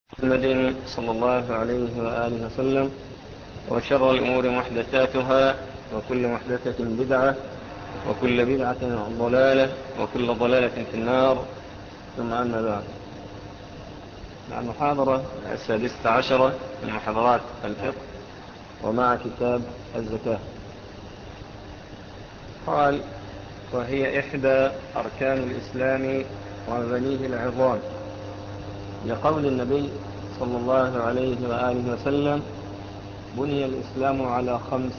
محمد صلى الله عليه وآله وسلم وشر الأمور محدثاتها وكل محدثة بدعة وكل بدعة ضلالة وكل ضلالة في النار ثم أما بعد مع المحاضرة السادسة عشرة من محاضرات الفقه ومع كتاب الزكاة قال وهي إحدى أركان الإسلام ومبنيه العظام لقول النبي صلى الله عليه وآله وسلم بني الإسلام على خمس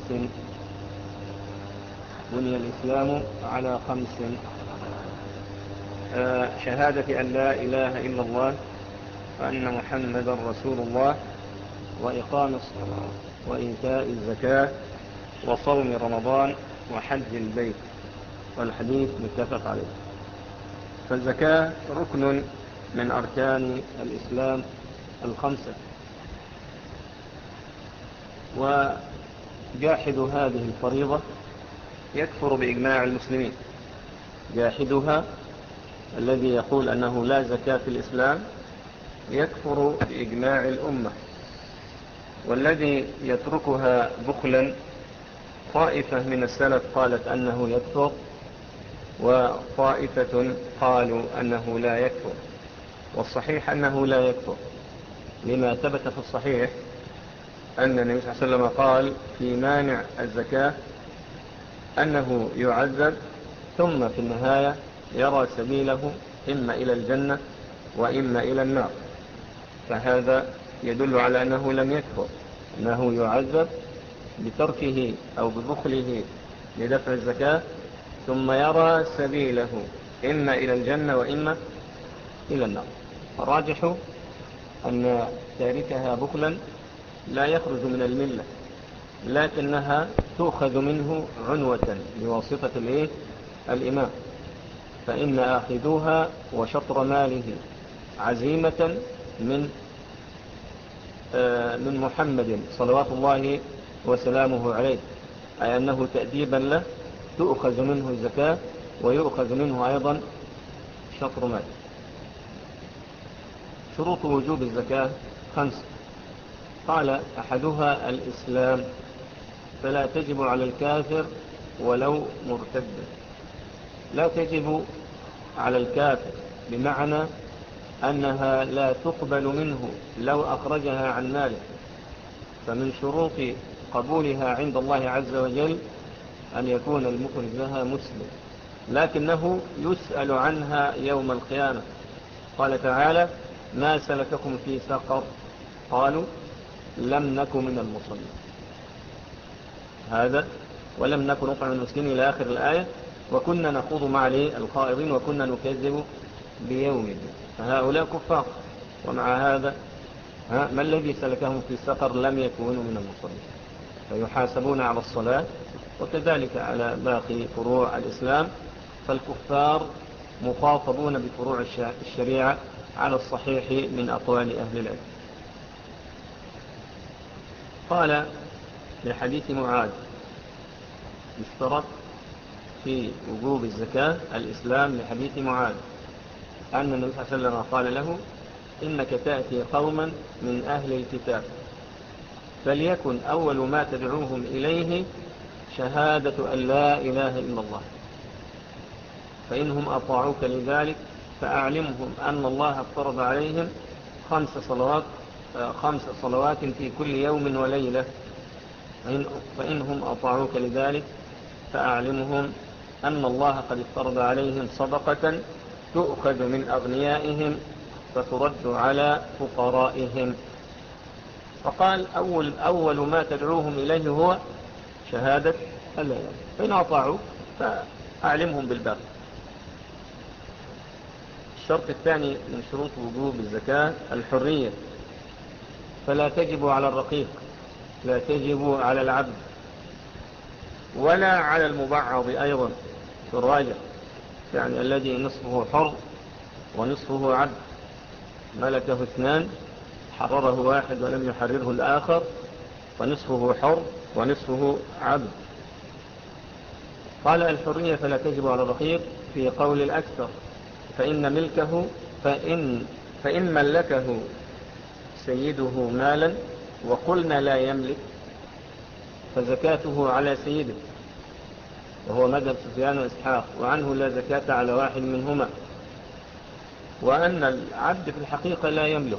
بني الإسلام على خمس آه، شهادة أن لا إله إلا الله وأن محمد رسول الله وإقام الصلاة وإيتاء الزكاة وصوم رمضان وحج البيت والحديث متفق عليه فالزكاة ركن من أركان الإسلام الخمسة وجاحد هذه الفريضة يكفر بإجماع المسلمين جاحدها الذي يقول أنه لا زكاة في الإسلام يكفر بإجماع الأمة والذي يتركها بخلا طائفة من السلف قالت أنه يكفر وطائفة قالوا أنه لا يكفر والصحيح أنه لا يكفر لما ثبت في الصحيح أن النبي صلى الله عليه وسلم قال في مانع الزكاة أنه يعذب ثم في النهاية يرى سبيله إما إلى الجنة وإما إلى النار فهذا يدل على أنه لم يكفر أنه يعذب بتركه أو ببخله لدفع الزكاة ثم يرى سبيله إما إلى الجنة وإما إلى النار الراجح أن تاركها بخلا لا يخرج من الملة لكنها تؤخذ منه عنوة بواسطة الإيه؟ الإمام فإن آخذوها وشطر ماله عزيمة من آه، من محمد صلوات الله وسلامه عليه أي أنه تأديبا له تؤخذ منه الزكاة ويؤخذ منه أيضا شطر ماله شروط وجوب الزكاة خمس قال أحدها الإسلام فلا تجب على الكافر ولو مرتد لا تجب على الكافر بمعنى أنها لا تقبل منه لو أخرجها عن ماله فمن شروط قبولها عند الله عز وجل أن يكون المخرج لها مسلم لكنه يسأل عنها يوم القيامة قال تعالى ما سلككم في سقر قالوا لم نكن من المصلين هذا ولم نكن نطعم المسلمين إلى آخر الآية وكنا نخوض مع الخائضين وكنا نكذب بيوم الدين فهؤلاء كفار ومع هذا ما الذي سلكهم في السقر لم يكونوا من المصلين فيحاسبون على الصلاة وكذلك على باقي فروع الإسلام فالكفار مخاطبون بفروع الشريعة على الصحيح من أقوال أهل العلم قال لحديث معاذ اشترط في وجوب الزكاة الإسلام لحديث معاذ أن النبي صلى الله عليه وسلم قال له إنك تأتي قوما من أهل الكتاب فليكن أول ما تدعوهم إليه شهادة أن لا إله إلا الله فإنهم أطاعوك لذلك فأعلمهم أن الله افترض عليهم خمس صلوات خمس صلوات في كل يوم وليلة فإنهم أطاعوك لذلك فأعلمهم أن الله قد افترض عليهم صدقة تؤخذ من أغنيائهم فترد على فقرائهم فقال أول, أول ما تدعوهم إليه هو شهادة ألا فإن أطاعوا فأعلمهم بالباقي الشرط الثاني من شروط وجوب الزكاة الحرية فلا تجب على الرقيق لا تجب على العبد ولا على المبعض أيضا في الراجع يعني الذي نصفه حر ونصفه عبد ملكه اثنان حرره واحد ولم يحرره الآخر فنصفه حر ونصفه عبد قال الحرية فلا تجب على الرقيق في قول الأكثر فإن ملكه فإن, فإن ملكه سيده مالا وقلنا لا يملك فزكاته على سيده وهو مذهب سفيان وإسحاق وعنه لا زكاة على واحد منهما وأن العبد في الحقيقة لا يملك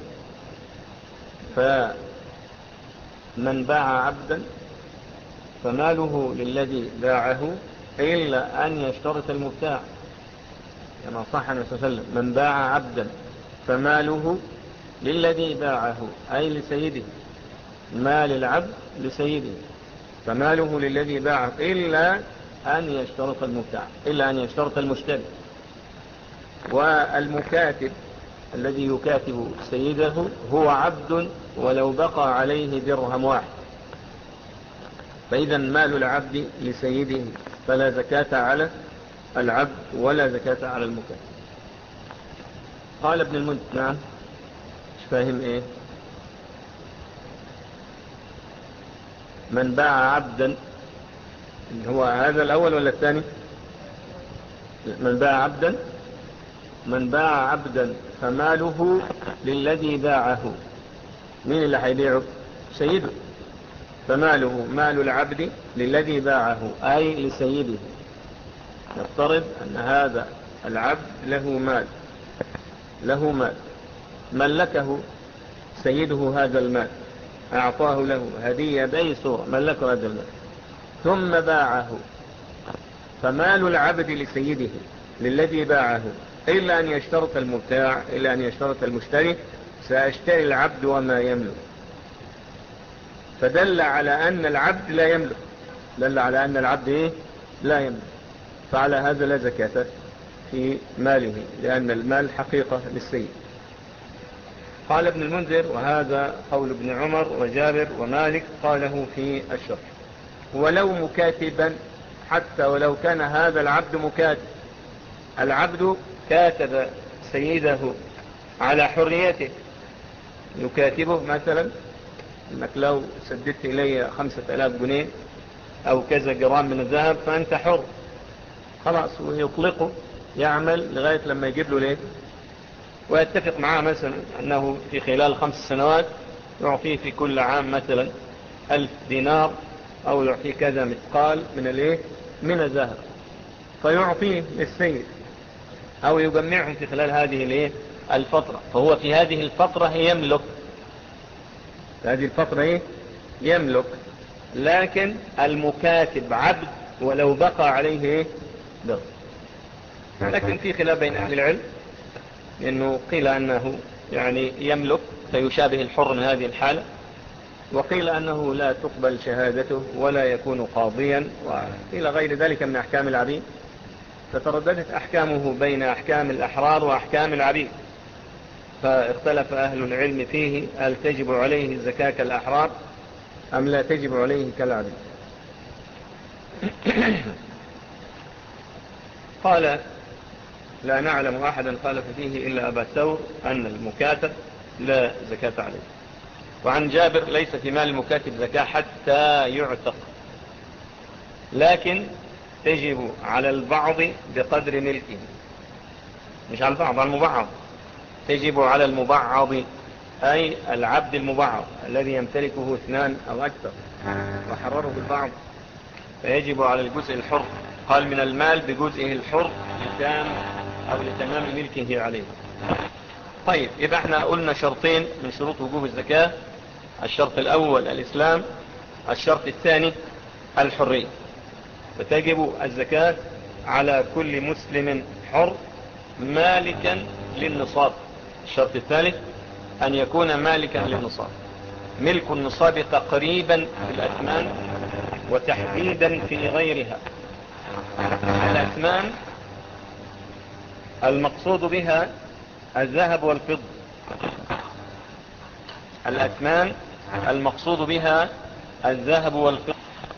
فمن باع عبدا فماله للذي باعه إلا أن يشترط المبتاع كما صح النبي صلى الله عليه وسلم من باع عبدا فماله للذي باعه أي لسيده مال العبد لسيده فماله للذي باعه إلا أن يشترط المبتاع إلا أن يشترط المشتري والمكاتب الذي يكاتب سيده هو عبد ولو بقى عليه درهم واحد فإذا مال العبد لسيده فلا زكاة على العبد ولا زكاة على المكاتب قال ابن المنت نعم مش فاهم ايه من باع عبدا هو هذا الأول ولا الثاني من باع عبدا من باع عبدا فماله للذي باعه مين اللي هيبيعه سيده فماله مال العبد للذي باعه أي لسيده نفترض أن هذا العبد له مال له مال ملكه سيده هذا المال أعطاه له هدية بأي صورة ملكه هذا المال ثم باعه فمال العبد لسيده للذي باعه إلا أن يشترط المبتاع إلا أن يشترط المشتري سأشتري العبد وما يملك فدل على أن العبد لا يملك دل على أن العبد إيه؟ لا يملك فعلى هذا لا زكاة في ماله لأن المال حقيقة للسيد قال ابن المنذر وهذا قول ابن عمر وجابر ومالك قاله في الشرح ولو مكاتبا حتى ولو كان هذا العبد مكاتب العبد كاتب سيده على حريته يكاتبه مثلا انك لو سددت الي خمسة الاف جنيه او كذا جرام من الذهب فانت حر خلاص ويطلقه يعمل لغاية لما يجيب له ليه ويتفق معاه مثلا انه في خلال خمس سنوات يعطيه في كل عام مثلا الف دينار او يعطيه كذا مثقال من الايه من الذهب فيعطيه للسيد او يجمعهم في خلال هذه الايه الفترة فهو في هذه الفترة يملك هذه الفترة ايه يملك لكن المكاتب عبد ولو بقى عليه ايه بغض لكن في خلاف بين اهل العلم لانه قيل انه يعني يملك فيشابه الحر من هذه الحالة وقيل أنه لا تقبل شهادته ولا يكون قاضيا وقيل غير ذلك من أحكام العبيد فترددت أحكامه بين أحكام الأحرار وأحكام العبيد فاختلف أهل العلم فيه هل تجب عليه الزكاة كالأحرار أم لا تجب عليه كالعبيد قال لا نعلم أحدا خالف فيه إلا أبا الثور أن المكاتب لا زكاة عليه وعن جابر ليس في مال المكاتب زكاة حتى يعتق لكن تجب على البعض بقدر ملكه مش على البعض على المبعض تجب على المبعض أي العبد المبعض الذي يمتلكه اثنان أو أكثر وحرره البعض فيجب على الجزء الحر قال من المال بجزئه الحر لتام أو لتمام ملكه عليه طيب إذا احنا قلنا شرطين من شروط وجوب الزكاة الشرط الأول الإسلام الشرط الثاني الحرية فتجب الزكاة على كل مسلم حر مالكا للنصاب الشرط الثالث أن يكون مالكا للنصاب ملك النصاب تقريبا في الأثمان وتحديدا في غيرها الأثمان المقصود بها الذهب والفضة الأثمان المقصود بها الذهب والفضة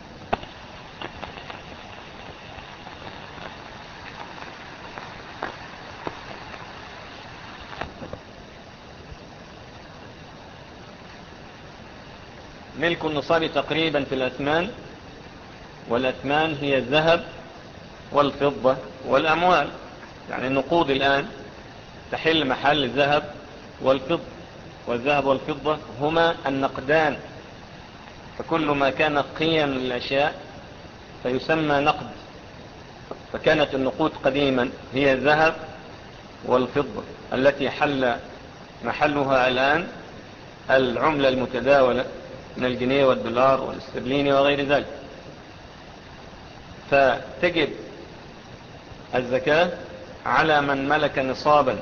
ملك النصاب تقريبا في الأثمان والأثمان هي الذهب والفضة والأموال يعني النقود الآن تحل محل الذهب والفضة والذهب والفضة هما النقدان فكل ما كان قيم للأشياء فيسمى نقد فكانت النقود قديما هي الذهب والفضة التي حل محلها الآن العملة المتداولة من الجنيه والدولار والاسترليني وغير ذلك فتجب الزكاة على من ملك نصابا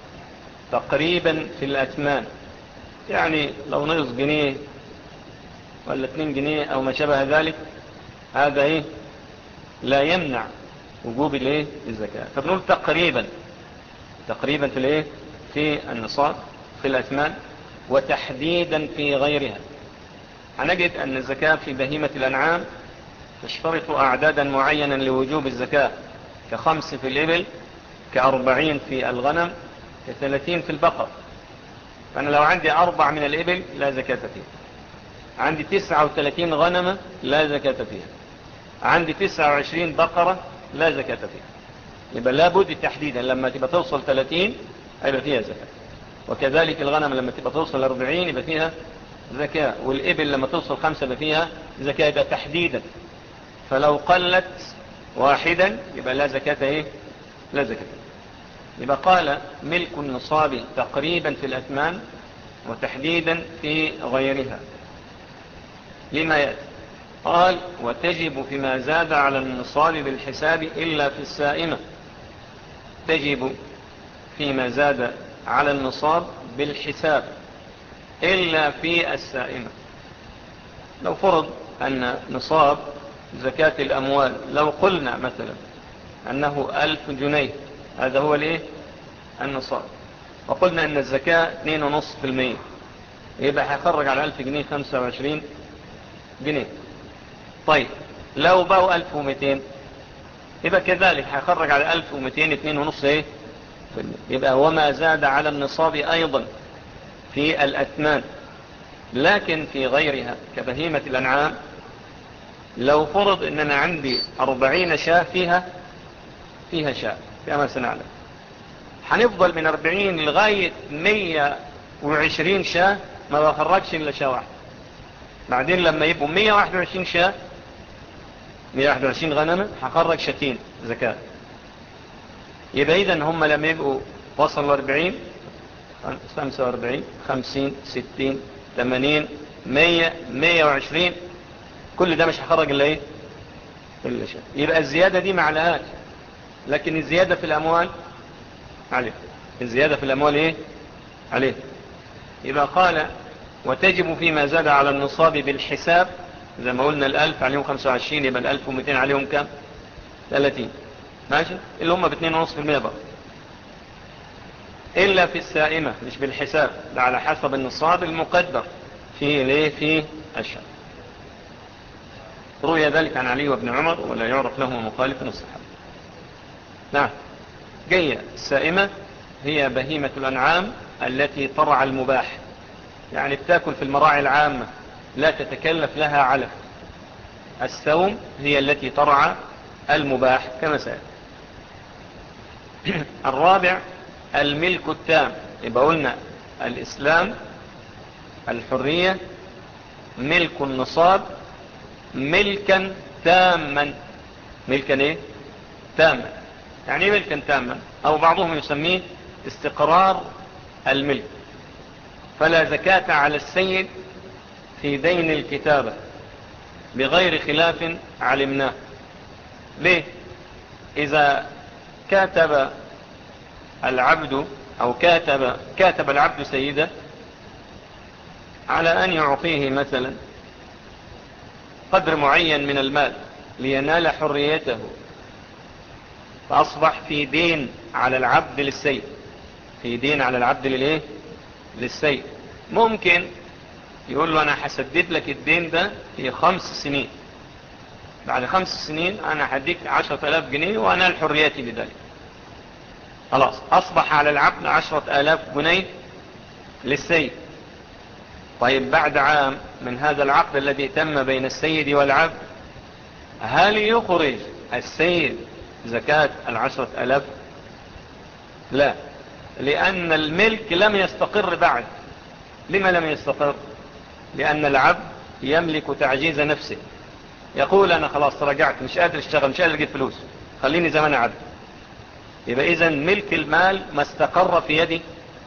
تقريبا في الأثمان يعني لو نقص جنيه ولا 2 جنيه أو ما شابه ذلك هذا إيه لا يمنع وجوب الايه الزكاة فبنقول تقريبا تقريبا في الايه في النصاب في الأثمان وتحديدا في غيرها هنجد أن الزكاة في بهيمة الأنعام تشترط أعدادا معينا لوجوب الزكاة كخمس في الإبل كأربعين في الغنم كثلاثين في البقر فأنا لو عندي أربع من الإبل لا زكاة فيها عندي تسعة وثلاثين غنمة لا زكاة فيها عندي تسعة وعشرين بقرة لا زكاة فيها يبقى لابد تحديدا لما تبقى توصل 30 هيبقى فيها زكاة وكذلك الغنم لما تبقى توصل 40 يبقى فيها زكاة والإبل لما توصل خمسة يبقى فيها زكاة يبقى تحديدا فلو قلت واحدا يبقى لا زكاة ايه لا زكاة يبقى قال ملك النصاب تقريبا في الأثمان وتحديدا في غيرها لما يأتي قال وتجب فيما زاد على النصاب بالحساب إلا في السائمة تجب فيما زاد على النصاب بالحساب إلا في السائمة لو فرض أن نصاب زكاة الأموال لو قلنا مثلا أنه ألف جنيه هذا هو الايه النصاب وقلنا أن الزكاة 2.5% يبقى هيخرج على ألف جنيه 25 جنيه طيب لو بقوا 1200 يبقى كذلك هيخرج على 1200 2.5 ايه يبقى وما زاد على النصاب أيضا في الأثمان لكن في غيرها كبهيمة الأنعام لو فرض ان انا عندي اربعين شاة فيها فيها شاة كما سنعلم هنفضل من اربعين لغاية مية وعشرين شاة ما بخرجش الا شاة واحدة بعدين لما يبقوا مية واحد وعشرين شاة مية واحد وعشرين غنمة هخرج شاتين زكاة يبقى اذا هم لما يبقوا وصلوا اربعين خمسة واربعين خمسين ستين تمانين مية مية وعشرين كل ده مش هخرج الا ايه الا شيء يبقى الزيادة دي ما عليهاش لكن الزيادة في الاموال عليه الزيادة في الاموال ايه عليه يبقى قال وتجب فيما زاد على النصاب بالحساب زي ما قلنا الالف عليهم 25 يبقى الالف ومتين عليهم كم 30 ماشي اللي هم باثنين ونصف المية بقى إلا في السائمة مش بالحساب ده على حسب النصاب المقدر في ليه في الشهر روي ذلك عن علي وابن عمر ولا يعرف له مخالف الصحابة نعم جاية السائمة هي بهيمة الأنعام التي ترعى المباح يعني بتاكل في المراعي العامة لا تتكلف لها علف السوم هي التي ترعى المباح كما سأل الرابع الملك التام يبقى قلنا الإسلام الحرية ملك النصاب ملكا تاما ملكا ايه تاما يعني ايه ملكا تاما او بعضهم يسميه استقرار الملك فلا زكاة على السيد في دين الكتابة بغير خلاف علمناه ليه اذا كاتب العبد او كاتب كاتب العبد سيده على ان يعطيه مثلا قدر معين من المال لينال حريته فأصبح في دين على العبد للسيد في دين على العبد للإيه للسيد ممكن يقول له أنا حسدد لك الدين ده في خمس سنين بعد خمس سنين أنا هديك عشرة ألاف جنيه وأنا الحرياتي بذلك خلاص أصبح على العبد عشرة ألاف جنيه للسيد طيب بعد عام من هذا العقد الذي تم بين السيد والعبد هل يخرج السيد زكاة العشرة ألاف لا لأن الملك لم يستقر بعد لما لم يستقر لأن العبد يملك تعجيز نفسه يقول أنا خلاص رجعت مش قادر اشتغل مش قادر اجيب فلوس خليني زمان عبد يبقى إذا ملك المال ما استقر في يدي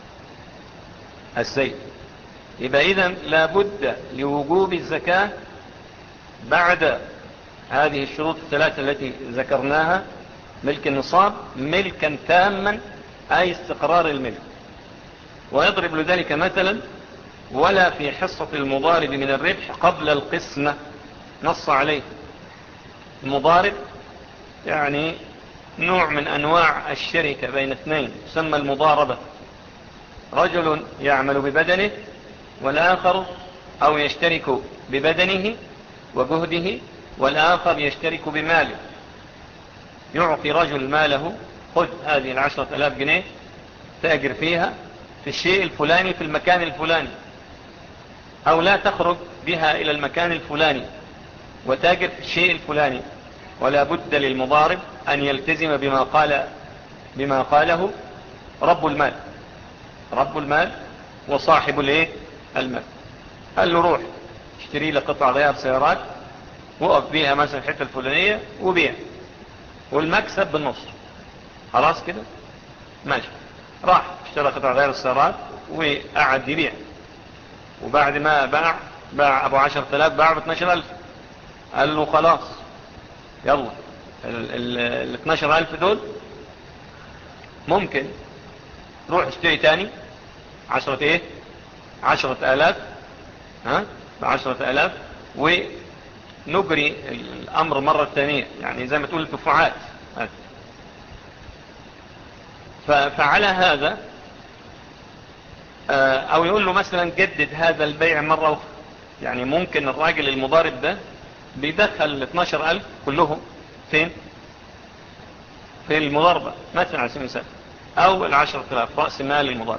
السيد يبقى إذا لابد لوجوب الزكاة بعد هذه الشروط الثلاثة التي ذكرناها ملك النصاب ملكا تاما أي استقرار الملك ويضرب لذلك مثلا ولا في حصة المضارب من الربح قبل القسمة نص عليه المضارب يعني نوع من أنواع الشركة بين اثنين تسمى المضاربة رجل يعمل ببدنه والآخر أو يشترك ببدنه وجهده والآخر يشترك بماله يعطي رجل ماله خذ هذه العشرة ألاف جنيه تأجر فيها في الشيء الفلاني في المكان الفلاني أو لا تخرج بها إلى المكان الفلاني وتاجر في الشيء الفلاني ولا بد للمضارب أن يلتزم بما قال بما قاله رب المال رب المال وصاحب الايه المال قال له روح اشتري لك قطع غيار سيارات وقف بيها مثلا الحته الفلانيه وبيع والمكسب بالنص خلاص كده ماشي راح اشترى قطع غيار السيارات وقعد يبيع وبعد ما باع باع ابو عشر ثلاث باع ب 12000 قال له خلاص يلا ال 12000 دول ممكن روح اشتري تاني عشرة ايه عشرة الاف ها بعشرة الاف ونجري الامر مرة ثانية يعني زي ما تقول التفاعات فعلى هذا آه، او يقول له مثلا جدد هذا البيع مرة اخرى يعني ممكن الراجل المضارب ده بيدخل 12000 كلهم فين في المضاربة مثلا على سبيل المثال او العشرة الاف رأس مال المضارب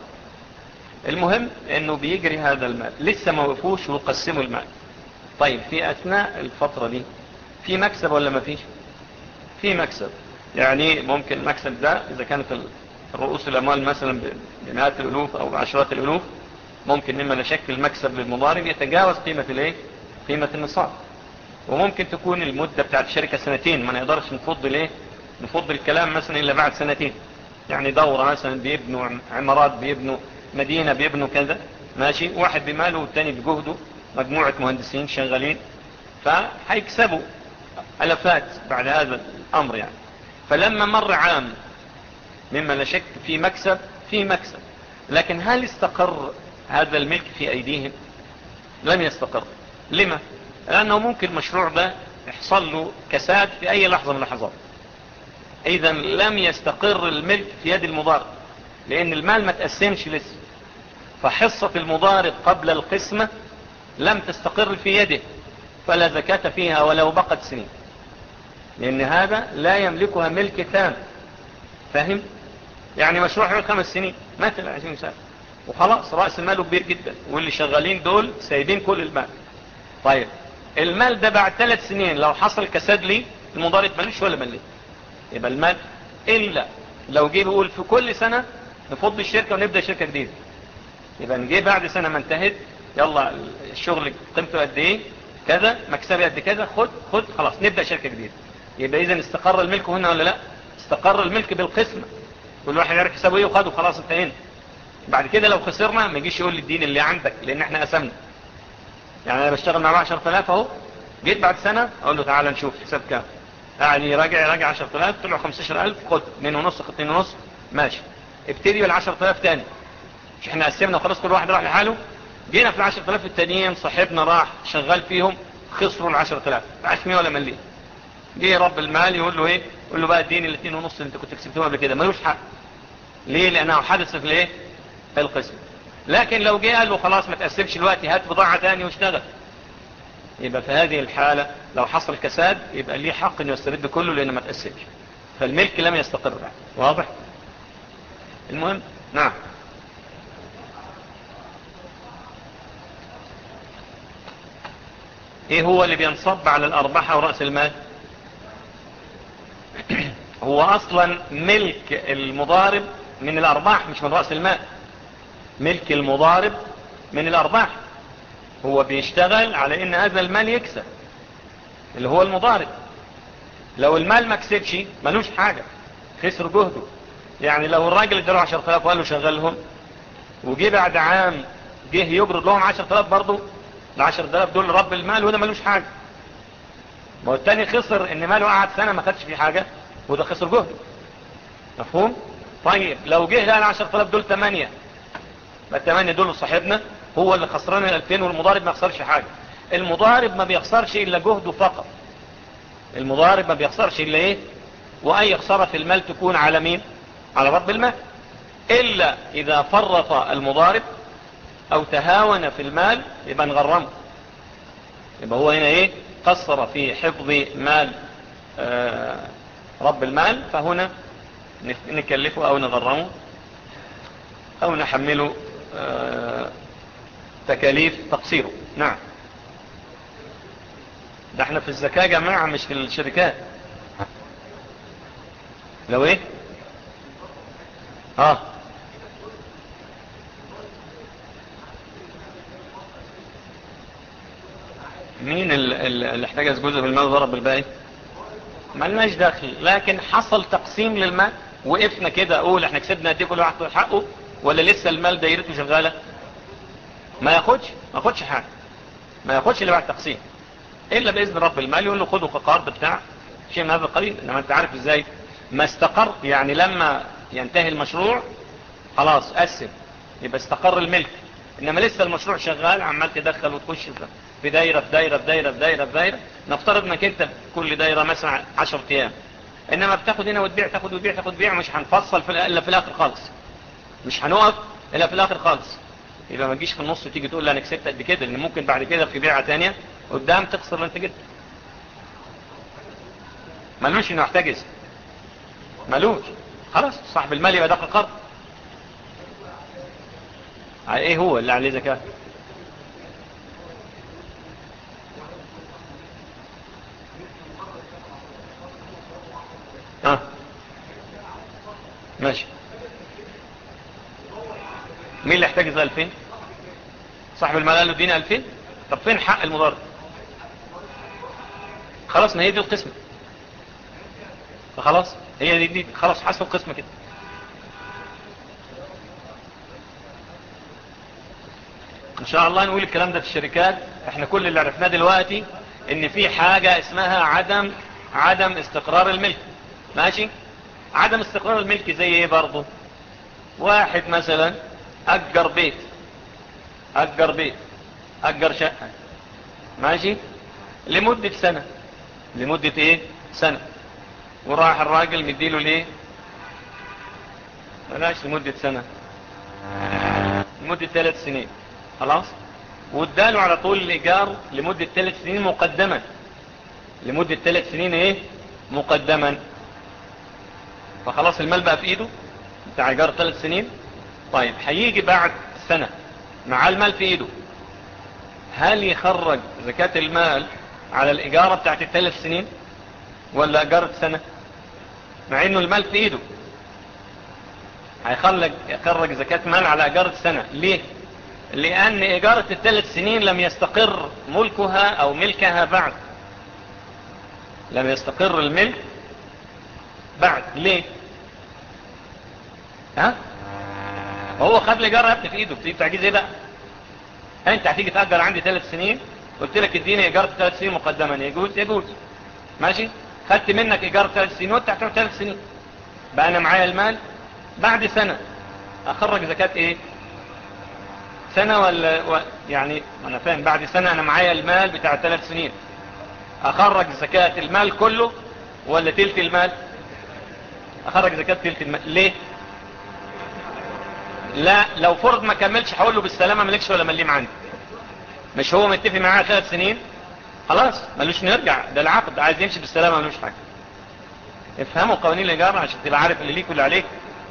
المهم انه بيجري هذا المال لسه ما وقفوش ويقسموا المال طيب في اثناء الفترة دي في مكسب ولا ما فيش في مكسب يعني ممكن المكسب ده اذا كانت رؤوس الاموال مثلا بمئات الالوف او بعشرات الالوف ممكن مما نشكل المكسب للمضارب يتجاوز قيمة الايه قيمة النصاب وممكن تكون المدة بتاعت الشركة سنتين ما نقدرش نفض الايه نفض الكلام مثلا الا بعد سنتين يعني دورة مثلا بيبنوا عمارات بيبنوا مدينة بيبنوا كذا ماشي واحد بماله والتاني بجهده مجموعة مهندسين شغالين فهيكسبوا ألفات بعد هذا الأمر يعني فلما مر عام مما لا شك في مكسب في مكسب لكن هل استقر هذا الملك في أيديهم لم يستقر لما لأنه ممكن المشروع ده يحصل له كساد في أي لحظة من اللحظات إذا لم يستقر الملك في يد المضارب لأن المال ما تقسمش لسه فحصة المضارب قبل القسمة لم تستقر في يده فلا زكاة فيها ولو بقت سنين لأن هذا لا يملكها ملك تام فاهم؟ يعني مشروع حوالي خمس سنين مثلا عشان مثال وخلاص رأس ماله كبير جدا واللي شغالين دول سايبين كل المال طيب المال ده بعد ثلاث سنين لو حصل كساد لي المضارب ماليش ولا مالي يبقى المال إلا لو جه بيقول في كل سنة نفض الشركة ونبدأ شركة جديدة يبقى نجي بعد سنة ما انتهت يلا الشغل قيمته قد ايه كذا مكسبي قد كذا خد خد خلاص نبدأ شركة جديدة يبقى اذا استقر الملك هنا ولا لا استقر الملك بالقسمة كل واحد يعرف حسابه ايه وخده خلاص انتهينا بعد كده لو خسرنا ما يجيش يقول لي الدين اللي عندك لان احنا قسمنا يعني انا بشتغل مع 10000 اهو جيت بعد سنة اقول له تعالى نشوف حساب كام قاعد يراجع يراجع 10000 طلعوا 15000 خد 2 ونص خد 2 ونص ماشي ابتدي بال 10000 تاني مش احنا قسمنا وخلاص كل واحد راح لحاله جينا في ال 10000 التانيين صاحبنا راح شغال فيهم خسروا ال 10000 عاش مين ولا مليه جه رب المال يقول له ايه يقول له بقى اديني الاثنين ونص اللي انت كنت كسبتهم قبل كده ملوش حق ليه لانه حدث في الايه في القسم لكن لو جه قال له خلاص ما تقسمش الوقت هات بضاعه ثانيه واشتغل يبقى في هذه الحالة لو حصل كساد يبقى ليه حق انه يسترد كله لانه ما تأسفش فالملك لم يستقر بعد واضح المهم نعم ايه هو اللي بينصب على الارباح او رأس المال هو اصلا ملك المضارب من الارباح مش من رأس المال ملك المضارب من الارباح هو بيشتغل على ان هذا المال يكسب اللي هو المضارب لو المال ما كسبش ملوش حاجة خسر جهده يعني لو الراجل اداله 10000 وقال له شغلهم وجي بعد عام جه يجرد لهم 10000 برضه ال 10000 دول رب المال وده ملوش حاجة ما هو التاني خسر ان ماله قعد سنة ما خدش فيه حاجة وده خسر جهده مفهوم طيب لو جه لقى ال 10000 دول 8 ما 8 دول صاحبنا هو اللي خسران ال 2000 والمضارب ما يخسرش حاجة المضارب ما بيخسرش الا جهده فقط المضارب ما بيخسرش الا ايه واي خسارة في المال تكون على مين على رب المال الا اذا فرط المضارب او تهاون في المال يبقى نغرمه يبقى هو هنا ايه قصر في حفظ مال آه رب المال فهنا نكلفه او نغرمه او نحمله آه تكاليف تقصيره نعم ده احنا في الزكاة جماعة مش في الشركات لو ايه اه مين اللي احتجز جزء من المال ضرب الباقي مالناش داخل لكن حصل تقسيم للمال وقفنا كده اقول احنا كسبنا قد ايه كل واحد حقه ولا لسه المال دايرته شغاله ما ياخدش ما ياخدش حاجه ما ياخدش اللي بعد تقسيم الا باذن رب المال يقول له خده كقرض بتاع شيء من هذا القليل انما انت عارف ازاي ما استقر يعني لما ينتهي المشروع خلاص قسم يبقى استقر الملك انما لسه المشروع شغال عمال تدخل وتخش في دايره في دايره في دايره في دايره في دايره نفترض انك انت كل دايره مثلا 10 ايام انما بتاخد هنا وتبيع تاخد وتبيع تاخد وتبيع مش هنفصل في الا في الاخر خالص مش هنقف الا في الاخر خالص يبقى ما تجيش في النص تيجي تقول لي انا كسبت قد كده لان ممكن بعد كده في بيعه ثانيه قدام تخسر اللي انت جبته ملوش انه يحتجز ملوش خلاص صاحب المال يبقى داخل قرض ايه هو اللي عليه زكاه ها ماشي مين اللي احتجز 2000 صاحب المال قال له اديني 2000 طب فين حق المضارب خلاص ما هي دي القسمه فخلاص هي دي, دي خلاص حسب القسمه كده ان شاء الله نقول الكلام ده في الشركات احنا كل اللي عرفناه دلوقتي ان في حاجة اسمها عدم عدم استقرار الملك ماشي عدم استقرار الملك زي ايه برضو واحد مثلا اجر بيت اجر بيت اجر شقة ماشي لمدة سنة لمدة ايه سنة وراح الراجل مديله ليه بلاش لمدة سنة لمدة ثلاث سنين خلاص واداله على طول الايجار لمدة ثلاث سنين مقدما لمدة ثلاث سنين ايه مقدما فخلاص المال بقى في ايده بتاع ايجار ثلاث سنين طيب هيجي بعد سنة مع المال في ايده هل يخرج زكاة المال على الايجارة بتاعت الثلاث سنين ولا ايجارة سنة مع انه المال في ايده هيخرج يخرج زكاة مال على ايجارة سنة ليه لأن إجارة الثلاث سنين لم يستقر ملكها أو ملكها بعد لم يستقر الملك بعد ليه ها هو خد الإيجار هبت في إيده بتيجي تعجيز إيه بقى أنت هتيجي تأجر عندي ثلاث سنين قلت لك اديني إيجار ثلاث سنين مقدما يجوز يجوز ماشي خدت منك إيجار ثلاث سنين وانت هتعمل ثلاث سنين بقى أنا معايا المال بعد سنة أخرج زكاة إيه سنة ولا و... يعني انا فاهم بعد سنة انا معايا المال بتاع ثلاث سنين اخرج زكاة المال كله ولا تلت المال اخرج زكاة تلت المال ليه لا لو فرض ما كملش هقول له بالسلامة ملكش ولا مليم عندي مش هو متفق معاه ثلاث سنين خلاص ملوش نرجع ده العقد عايز يمشي بالسلامة ملوش حاجة افهموا قوانين الايجار عشان تبقى عارف اللي ليك واللي عليك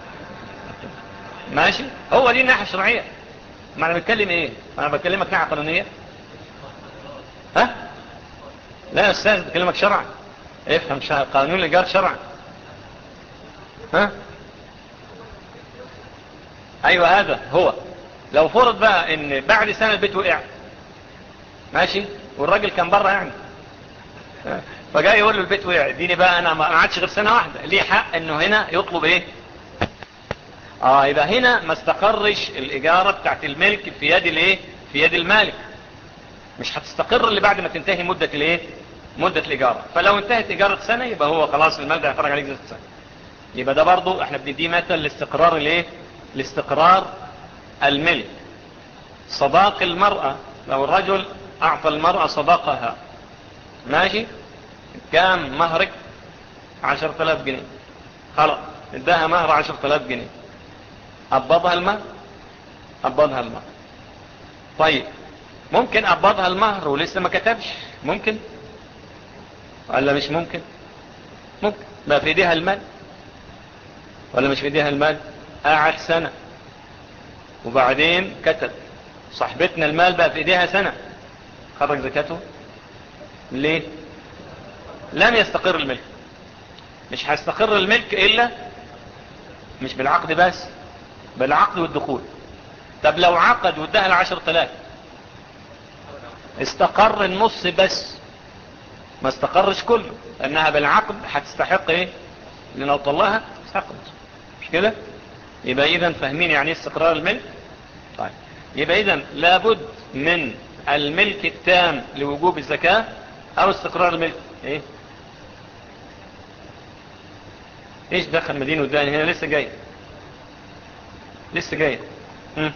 ماشي هو دي الناحية الشرعية ما انا بتكلم ايه انا بكلمك ناحية قانونية ها لا يا استاذ بكلمك شرعا افهم شرع. قانون الايجار شرعا ها ايوه هذا هو لو فرض بقى ان بعد سنة البيت وقع ماشي والراجل كان بره يعني فجاء يقول له البيت وقع اديني بقى انا ما عادش غير سنة واحدة ليه حق انه هنا يطلب ايه اه يبقى هنا ما استقرش الاجارة بتاعت الملك في يد الايه في يد المالك مش هتستقر اللي بعد ما تنتهي مدة الايه مدة الاجارة فلو انتهت اجارة سنة يبقى هو خلاص المال ده يعترج عليك زي سنة يبقى ده برضو احنا بنديه مثل لاستقرار الايه لاستقرار الملك صداق المرأة لو الرجل اعطى المرأة صداقها ماشي كام مهرك عشر تلاف جنيه خلاص اداها مهر عشر تلاف جنيه قبضها المهر قبضها المهر طيب ممكن قبضها المهر ولسه ما كتبش ممكن ولا مش ممكن ممكن ما في ايديها المال ولا مش في ايديها المال قاعد سنة وبعدين كتب صاحبتنا المال بقى في ايديها سنة خرج زكاته ليه لم يستقر الملك مش هيستقر الملك الا مش بالعقد بس بالعقد والدخول طب لو عقد واداها العشر تلاف استقر النص بس ما استقرش كله لانها بالعقد هتستحق ايه لو طلعها تستحق مش كده يبقى اذا فاهمين يعني ايه استقرار الملك طيب يبقى اذا لابد من الملك التام لوجوب الزكاة او استقرار الملك ايه ايش دخل مدينة وداني هنا لسه جاي لسه جاي هم.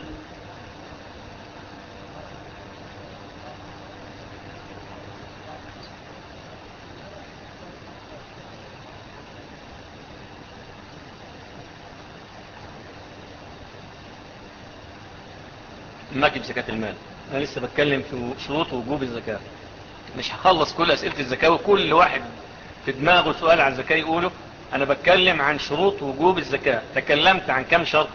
ما اجيب زكاة المال انا لسه بتكلم في شروط وجوب الزكاة مش هخلص كل اسئلة الزكاة وكل واحد في دماغه سؤال عن الزكاة يقوله انا بتكلم عن شروط وجوب الزكاة تكلمت عن كم شرط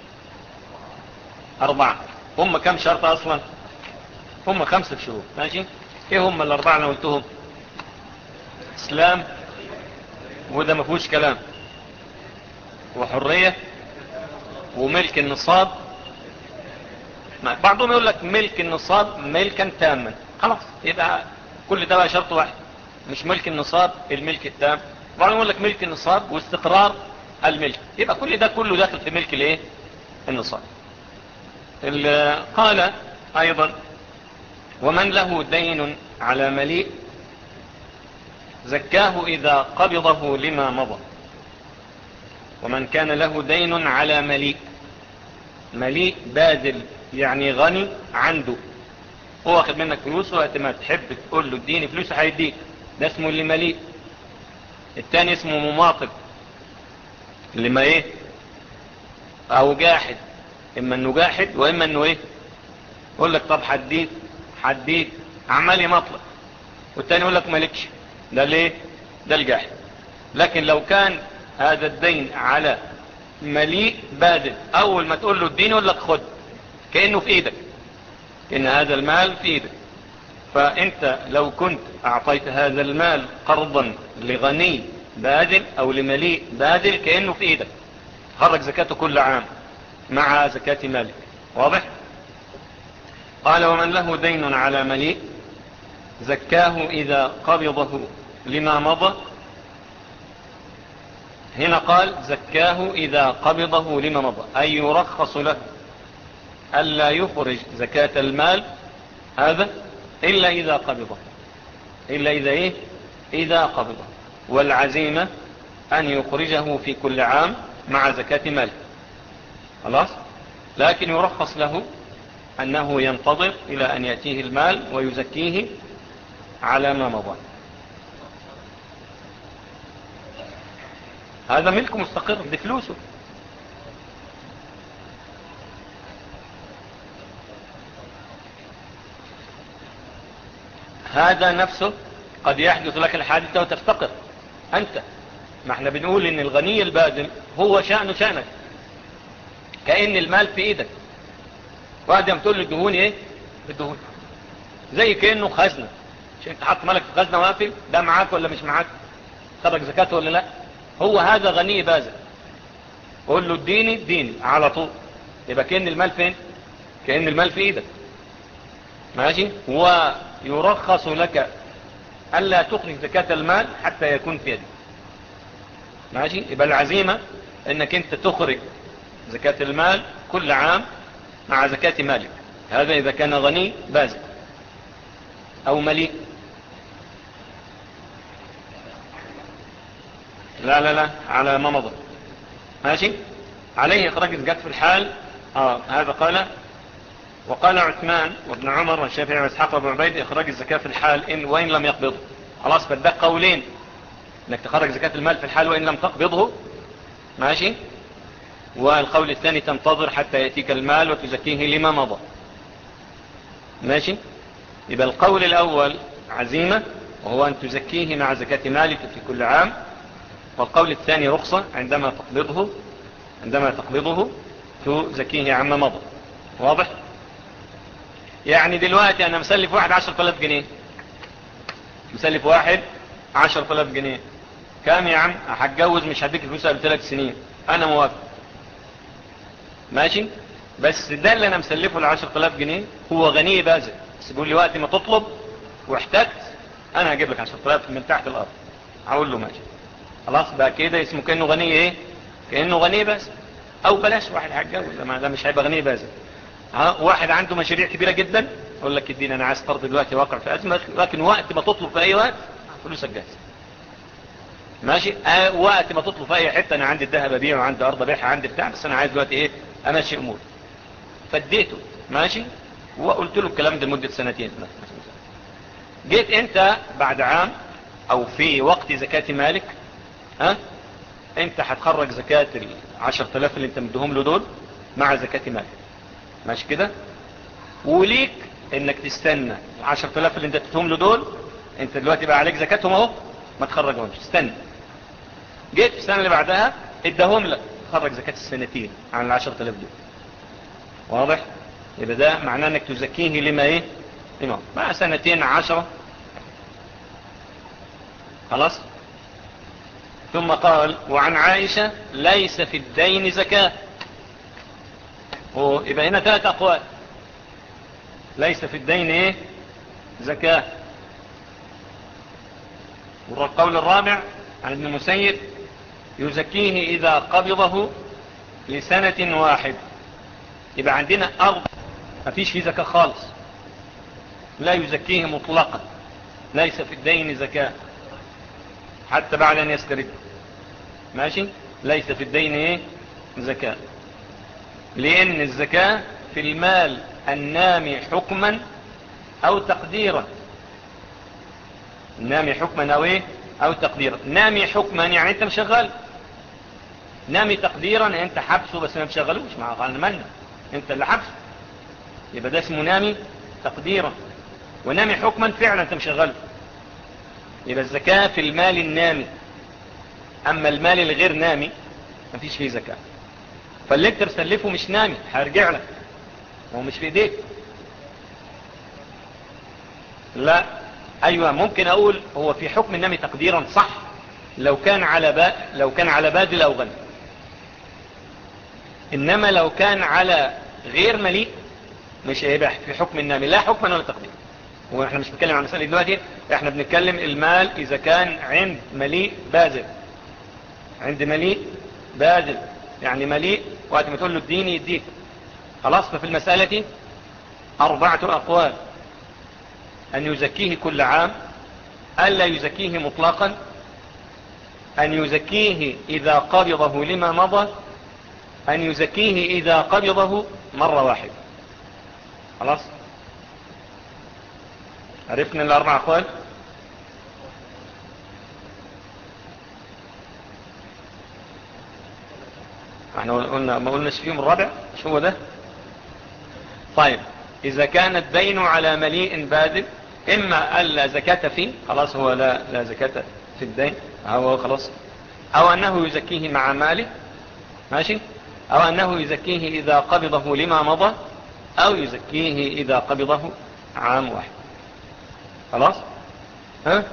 اربعة هم كم شرط اصلا هم خمسة شروط ماشي ايه هم الاربعة انا قلتهم اسلام وده ما فيهوش كلام وحرية وملك النصاب بعضهم يقول لك ملك النصاب ملكا تاما خلاص يبقى كل ده بقى شرط واحد مش ملك النصاب الملك التام بعضهم يقول لك ملك النصاب واستقرار الملك يبقى كل ده كله داخل في ملك الايه النصاب قال ايضا ومن له دين على مليء زكاه اذا قبضه لما مضى ومن كان له دين على مليء مليء بادل يعني غني عنده هو واخد منك فلوس وقت ما تحب تقول له اديني فلوس هيديك ده اسمه اللي مليء التاني اسمه مماطب اللي ما ايه او جاحد اما انه جاحد واما انه ايه يقول لك طب حديك حديك عمال يمطلق والتاني يقول لك مالكش ده ليه ده الجاحد لكن لو كان هذا الدين على مليء بادل اول ما تقول له الدين يقول لك خد كأنه في ايدك كأن هذا المال في ايدك فانت لو كنت اعطيت هذا المال قرضا لغني بادل او لمليء بادل كأنه في ايدك خرج زكاته كل عام مع زكاة مالك واضح قال ومن له دين على مليء زكاه اذا قبضه لما مضى هنا قال زكاه إذا قبضه لما مضى أي يرخص له ألا يخرج زكاة المال هذا إلا إذا قبضه إلا إذا إيه إذا قبضه والعزيمة أن يخرجه في كل عام مع زكاة مال خلاص لكن يرخص له أنه ينتظر إلى أن يأتيه المال ويزكيه على ما مضى هذا ملك مستقر بفلوسه هذا نفسه قد يحدث لك الحادثة وتفتقر أنت ما احنا بنقول ان الغني البادل هو شأنه شأنك كأن المال في ايدك واحد يوم تقول الدهون ايه الدهون زي كأنه خزنة مش انت حط مالك في خزنة وافل ده معاك ولا مش معاك خرج زكاته ولا لا هو هذا غني بازل قول له اديني اديني على طول يبقى كأن المال فين كأن المال في ايدك ماشي ويرخص لك ألا تخرج زكاة المال حتى يكون في يدك ماشي يبقى العزيمة انك انت تخرج زكاة المال كل عام مع زكاة مالك هذا اذا كان غني بازق او مليء لا لا لا على ما مضى ماشي عليه اخراج الزكاة في الحال آه هذا قال وقال عثمان وابن عمر والشافعي واسحاق وابن عبيد اخراج الزكاة في الحال إن وإن لم يقبضه خلاص فده قولين انك تخرج زكاة المال في الحال وإن لم تقبضه ماشي والقول الثاني تنتظر حتى يأتيك المال وتزكيه لما مضى ماشي يبقى القول الأول عزيمة وهو أن تزكيه مع زكاة مالك في كل عام والقول الثاني رخصة عندما تقبضه عندما تقبضه تزكيه عما مضى واضح يعني دلوقتي أنا مسلف واحد عشر طلاف جنيه مسلف واحد عشر طلاف جنيه كام يا عم هتجوز مش هديك الفلوس قبل ثلاث سنين أنا موافق ماشي بس ده اللي أنا مسلفه العشر طلاف جنيه هو غني بازل بس يقول لي وقت ما تطلب واحتجت أنا هجيب لك عشر طلاف من تحت الأرض هقول له ماشي خلاص بقى كده اسمه كأنه غني ايه كأنه غني بس او بلاش واحد هتجوز ده مش هيبقى غني بس ها واحد عنده مشاريع كبيرة جدا يقول لك اديني انا عايز قرض دلوقتي واقع في ازمة لكن وقت ما تطلب في اي وقت فلوسك جاهزة ماشي آه وقت ما تطلب في اي حتة انا عندي الذهب ابيعه وعندي ارض ابيعها عندي بتاع بس انا عايز دلوقتي ايه امشي امور فديته ماشي وقلت له الكلام ده لمدة سنتين جيت انت بعد عام او في وقت زكاة مالك ها انت هتخرج زكاة العشر تلاف اللي انت مدهم له دول مع زكاة مالك ماشي كده وليك انك تستنى العشر تلاف اللي انت تدهم له دول انت دلوقتي بقى عليك زكاتهم اهو ما تخرجهمش استنى جيت في السنة اللي بعدها ادهم لك تخرج زكاة السنتين عن العشر تلاف دول واضح يبقى ده معناه انك تزكيه لما ايه لما مع سنتين عشرة خلاص ثم قال وعن عائشة ليس في الدين زكاة يبقى هنا ثلاث أقوال ليس في الدين إيه زكاة والقول الرابع عن ابن المسيب يزكيه إذا قبضه لسنة واحد يبقى عندنا أرض ما فيش فيه زكاة خالص لا يزكيه مطلقا ليس في الدين زكاة حتى بعد أن يسترد ماشي ليس في الدين ايه زكاة لأن الزكاة في المال النامي حكما أو تقديرا نامي حكما أو إيه أو تقديرا نامي حكما يعني أنت مشغل نامي تقديرا أنت حبسه بس ما مشغلوش مع قال منا أنت اللي حبسه يبقى ده اسمه نامي تقديرا ونامي حكما فعلا أنت مشغله يبقى الزكاة في المال النامي أما المال الغير نامي ما فيش فيه زكاة فاللي انت مسلفه مش نامي هيرجع لك هو مش في ايديك لا ايوه ممكن اقول هو في حكم النامي تقديرا صح لو كان على با لو كان على بادل او غني انما لو كان على غير مليء مش هيبقى في حكم النامي لا حكما ولا تقدير واحنا مش بنتكلم عن مسألة دلوقتي احنا بنتكلم المال اذا كان عند مليء بازل عند مليء بادل يعني مليء وقت ما تقول له اديني يديك خلاص ففي المسألة أربعة أقوال أن يزكيه كل عام ألا يزكيه مطلقا أن يزكيه إذا قبضه لما مضى أن يزكيه إذا قبضه مرة واحدة خلاص عرفنا الأربع أقوال احنا قلنا ما قلناش فيهم الرابع مش هو ده طيب اذا كان الدين على مليء بادل اما الا زكاة فيه خلاص هو لا, لا زكاة في الدين هو خلاص او انه يزكيه مع ماله ماشي او انه يزكيه اذا قبضه لما مضى او يزكيه اذا قبضه عام واحد خلاص ها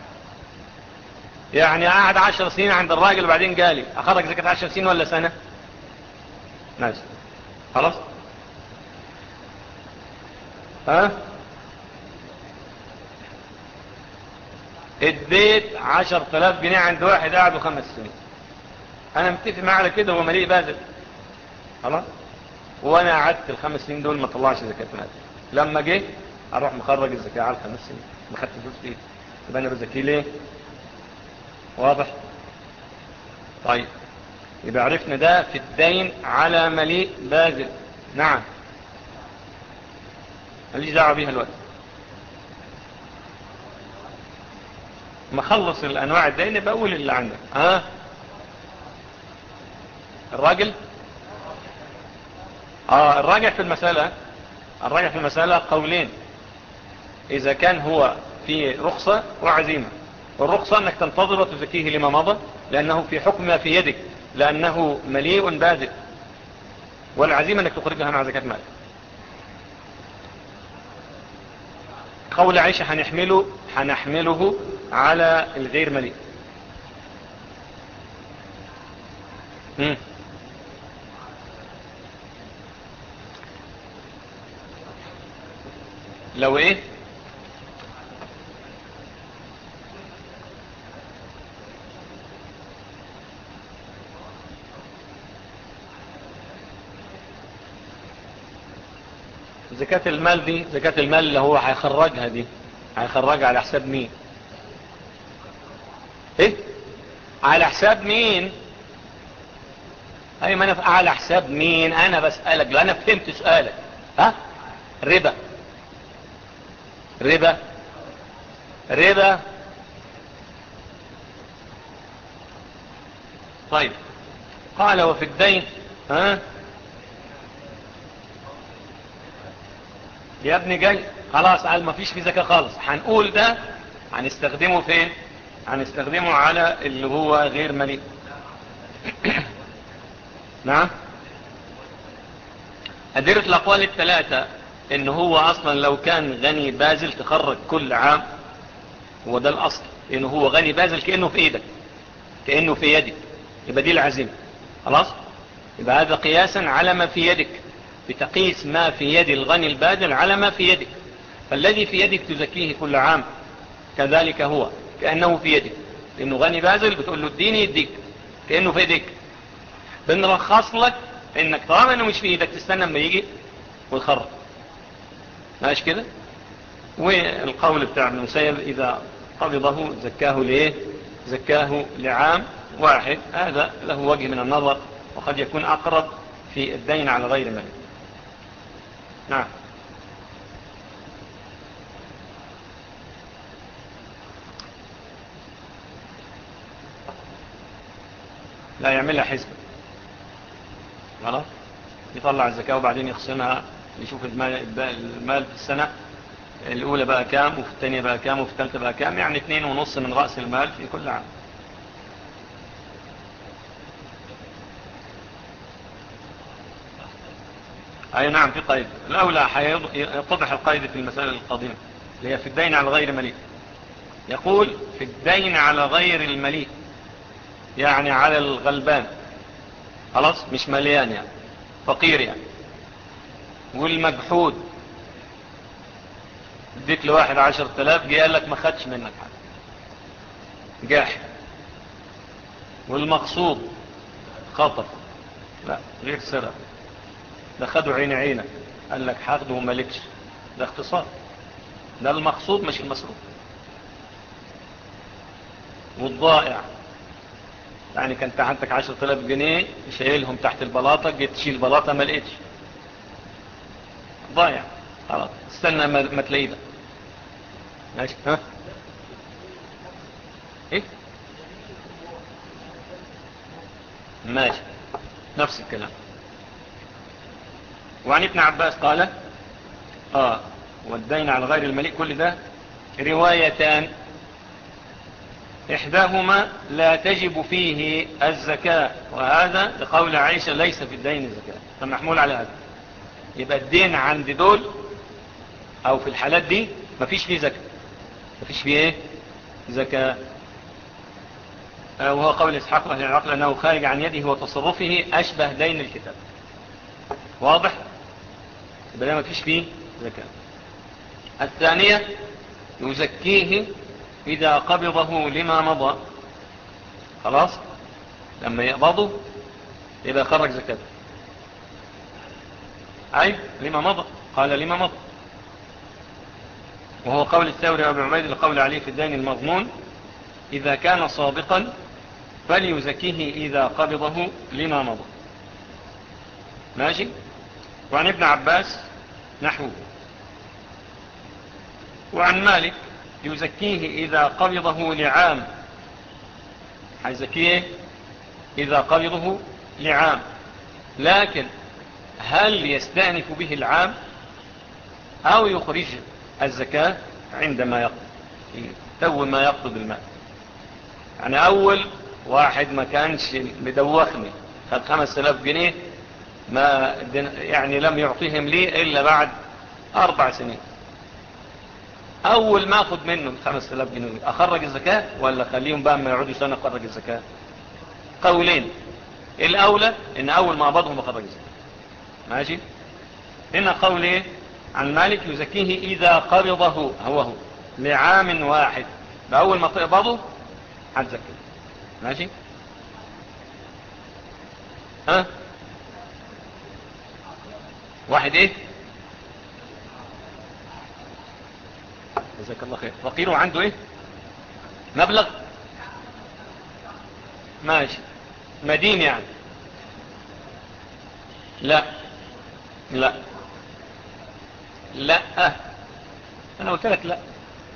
يعني قاعد عشر سنين عند الراجل وبعدين قالي اخرج زكاة عشر سنين ولا سنة ماشي خلاص ها اديت عشر تلاف جنيه عند واحد قاعد خمس سنين انا متفق معاه على كده هو مليء باذل خلاص وانا قعدت الخمس سنين دول ما طلعش زكاة مال لما جه اروح مخرج الزكاة على الخمس سنين ما خدت فلوس فيه يبقى انا بزكيه ليه واضح طيب يبقى عرفنا ده في الدين على مليء باذل نعم ماليش دعوه بيها الوقت ما خلص الانواع الدين بقول اللي عندك ها الراجل اه الراجع في المسألة الراجع في المسألة قولين اذا كان هو في رخصة وعزيمة الرخصة انك تنتظر وتزكيه لما مضى لانه في حكم ما في يدك لانه مليء بادئ والعزيمة انك تخرجها مع زكاة مال قول عيشة هنحمله هنحمله على الغير مليء لو ايه زكاة المال دي زكاة المال اللي هو هيخرجها دي هيخرجها على حساب مين ايه على حساب مين اي ما انا على حساب مين انا بسألك لأ انا فهمت سؤالك ها ربا ربا ربا طيب قال وفي الدين ها يا ابني جاي خلاص قال ما فيش في زكاة خالص هنقول ده هنستخدمه فين هنستخدمه على اللي هو غير مليء نعم أديرة الأقوال الثلاثة ان هو اصلا لو كان غني بازل تخرج كل عام هو ده الاصل ان هو غني بازل كأنه في ايدك كأنه في يدك يبقى دي العزيمة خلاص يبقى هذا قياسا على ما في يدك بتقيس ما في يد الغني البازل على ما في يدك فالذي في يدك تزكيه كل عام كذلك هو كأنه في يدك لأنه غني بازل بتقول له اديني يديك كأنه في يدك بنرخص لك انك طالما انه مش في ايدك تستنى لما يجي ويخرج ماشي كده والقول بتاع ابن مسيب إذا قبضه زكاه ليه زكاه لعام واحد هذا له وجه من النظر وقد يكون أقرب في الدين على غير مال نعم لا يعملها حزب غلط يطلع الزكاة وبعدين يخصمها يشوف المال, المال في السنة الأولى بقى كام وفي الثانية بقى كام وفي الثالثة بقى كام يعني اثنين ونص من رأس المال في كل عام أي نعم في قيد الأولى يتضح القيد في المسألة القديمة اللي هي في الدين على غير مليء يقول في الدين على غير المليء يعني على الغلبان خلاص مش مليان يعني فقير يعني والمجحود اديك لواحد عشر تلاف جه قال لك ما خدش منك حاجة جاحد والمقصود خطر لا غير سرق ده خدوا عين عينك قال لك حاخده ومالكش ده اختصار ده المقصود مش المصروف والضائع يعني كانت عندك عشر تلاف جنيه شايلهم تحت البلاطة جيت تشيل بلاطة ما لقيتش ضايع خلاص استنى ما تلاقيه ده ماشي ها ايه ماشي نفس الكلام وعن ابن عباس قال اه والدين على غير المليء كل ده روايتان إحداهما لا تجب فيه الزكاة وهذا لقول عائشة ليس في الدين الزكاة فمحمول على هذا يبقى الدين عند دول او في الحالات دي مفيش فيه زكاة مفيش فيه ايه زكاة آه، وهو قول اسحاق اهل العقل انه خارج عن يده وتصرفه اشبه دين الكتاب واضح يبقى ده مفيش فيه زكاة الثانية يزكيه إذا قبضه لما مضى خلاص لما يقبضه إذا خرج زكاته أي لما مضى قال لما مضى وهو قول الثوري أبو عبيد القول عليه في الدين المضمون إذا كان صادقا فليزكيه إذا قبضه لما مضى ماشي وعن ابن عباس نحوه وعن مالك يزكيه إذا قبضه لعام حيزكيه إذا قبضه لعام لكن هل يستأنف به العام أو يخرج الزكاة عندما يقضي تو ما يقضي المال يعني أول واحد ما كانش مدوخني خد خمس الاف جنيه ما يعني لم يعطيهم لي إلا بعد أربع سنين أول ما أخذ منه خمس الاف جنيه أخرج الزكاة ولا خليهم بقى ما يعودوا سنة أخرج الزكاة قولين الأولى إن أول ما أبضهم أخرج الزكاة ماشي هنا قول إيه عن مالك يزكيه إذا قبضه هو هو لعام واحد بأول ما تقبضه هتزكيه ماشي ها واحد ايه جزاك الله خير فقير عنده ايه مبلغ ماشي مدين يعني لا لا لا انا قلت لك لا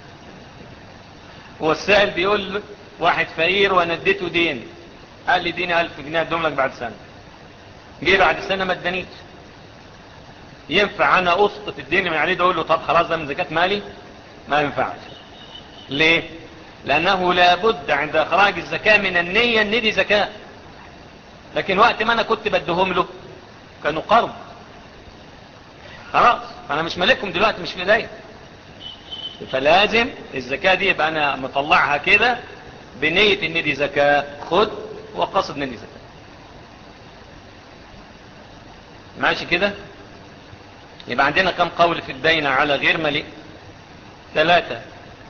هو السائل بيقول واحد فقير وانا اديته دين قال لي ديني الف جنيه ادوم لك بعد سنة جه بعد سنة ما ادانيش ينفع انا اسقط الدين من عليه ده اقول له طب خلاص ده من زكاة مالي ما ينفعش ليه لانه لابد عند اخراج الزكاة من النية ان دي زكاة لكن وقت ما انا كنت بدهم له كانوا قرض خلاص انا مش ملكهم دلوقتي مش في ايديا فلازم الزكاة دي يبقى انا مطلعها كده بنية ان دي زكاة خد وقصد ان دي زكاة ماشي كده يبقى عندنا كم قول في الدين على غير مليء ثلاثة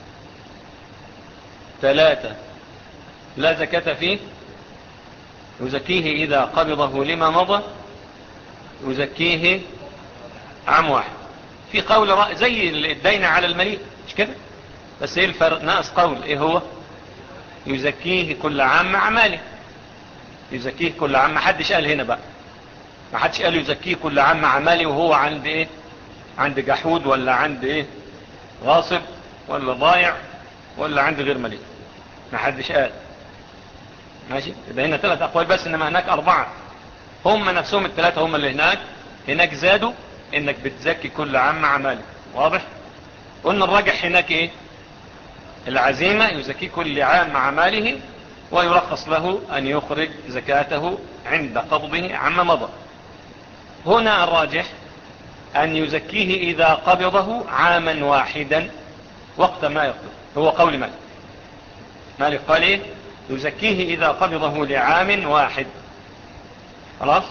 ثلاثة لا زكاة فيه يزكيه إذا قبضه لما مضى يزكيه عام واحد في قول زي الدين على المليء مش كده بس ايه الفرق ناقص قول ايه هو يزكيه كل عام مع ماله يزكيه كل عام ما حدش قال هنا بقى ما حدش قال يزكيه كل عام مع ماله وهو عند ايه عند جحود ولا عند ايه غاصب ولا ضايع ولا عند غير مليء ما حدش قال ماشي يبقى هنا ثلاث اقوال بس انما هناك اربعة هم نفسهم الثلاثة هم اللي هناك هناك زادوا انك بتزكي كل عام مع مالك واضح قلنا الراجح هناك ايه العزيمة يزكي كل عام مع ماله ويرخص له ان يخرج زكاته عند قبضه عما مضى هنا الراجح ان يزكيه اذا قبضه عاما واحدا وقت ما يقبض هو قول مالك مالك قال ايه يزكيه اذا قبضه لعام واحد خلاص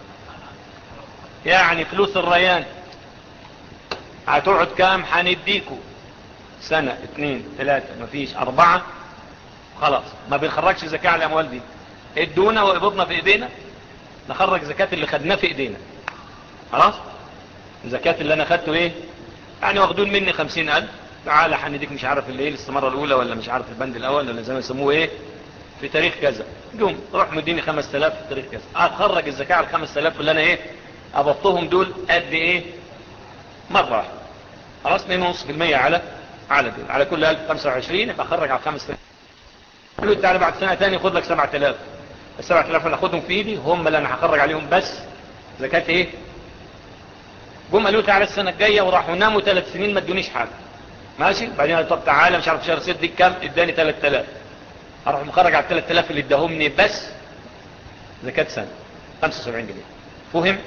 يعني فلوس الريان هتقعد كام هنديكوا سنة اثنين ثلاثة مفيش اربعة خلاص ما بنخرجش زكاة على الاموال دي ادونا وقبضنا في ايدينا نخرج زكاة اللي خدناه في ايدينا خلاص زكاة اللي انا خدته ايه يعني واخدون مني خمسين الف تعالى هنديك مش عارف اللي ايه الاستمارة الاولى ولا مش عارف البند الاول ولا زي ما يسموه ايه في تاريخ كذا دوم روح مديني خمس تلاف في تاريخ كذا اخرج الزكاة على الخمس تلاف اللي انا ايه قبضتهم دول قد ايه مرة واحدة خلاص 2.5% على على دول على كل 1025 يبقى اخرج على 5000 قالوا تعالى بعد سنة تاني خد لك 7000 ال 7000 اللي اخدهم في ايدي هم اللي انا هخرج عليهم بس زكاة ايه جم قالوا تعالى السنة الجاية وراحوا ناموا ثلاث سنين ما ادونيش حاجة ماشي بعدين قالوا طب تعالى مش عارف شهر ست دي كام اداني 3000 هروح مخرج على 3000 اللي اداهمني بس زكاة سنة 75 جنيه فهم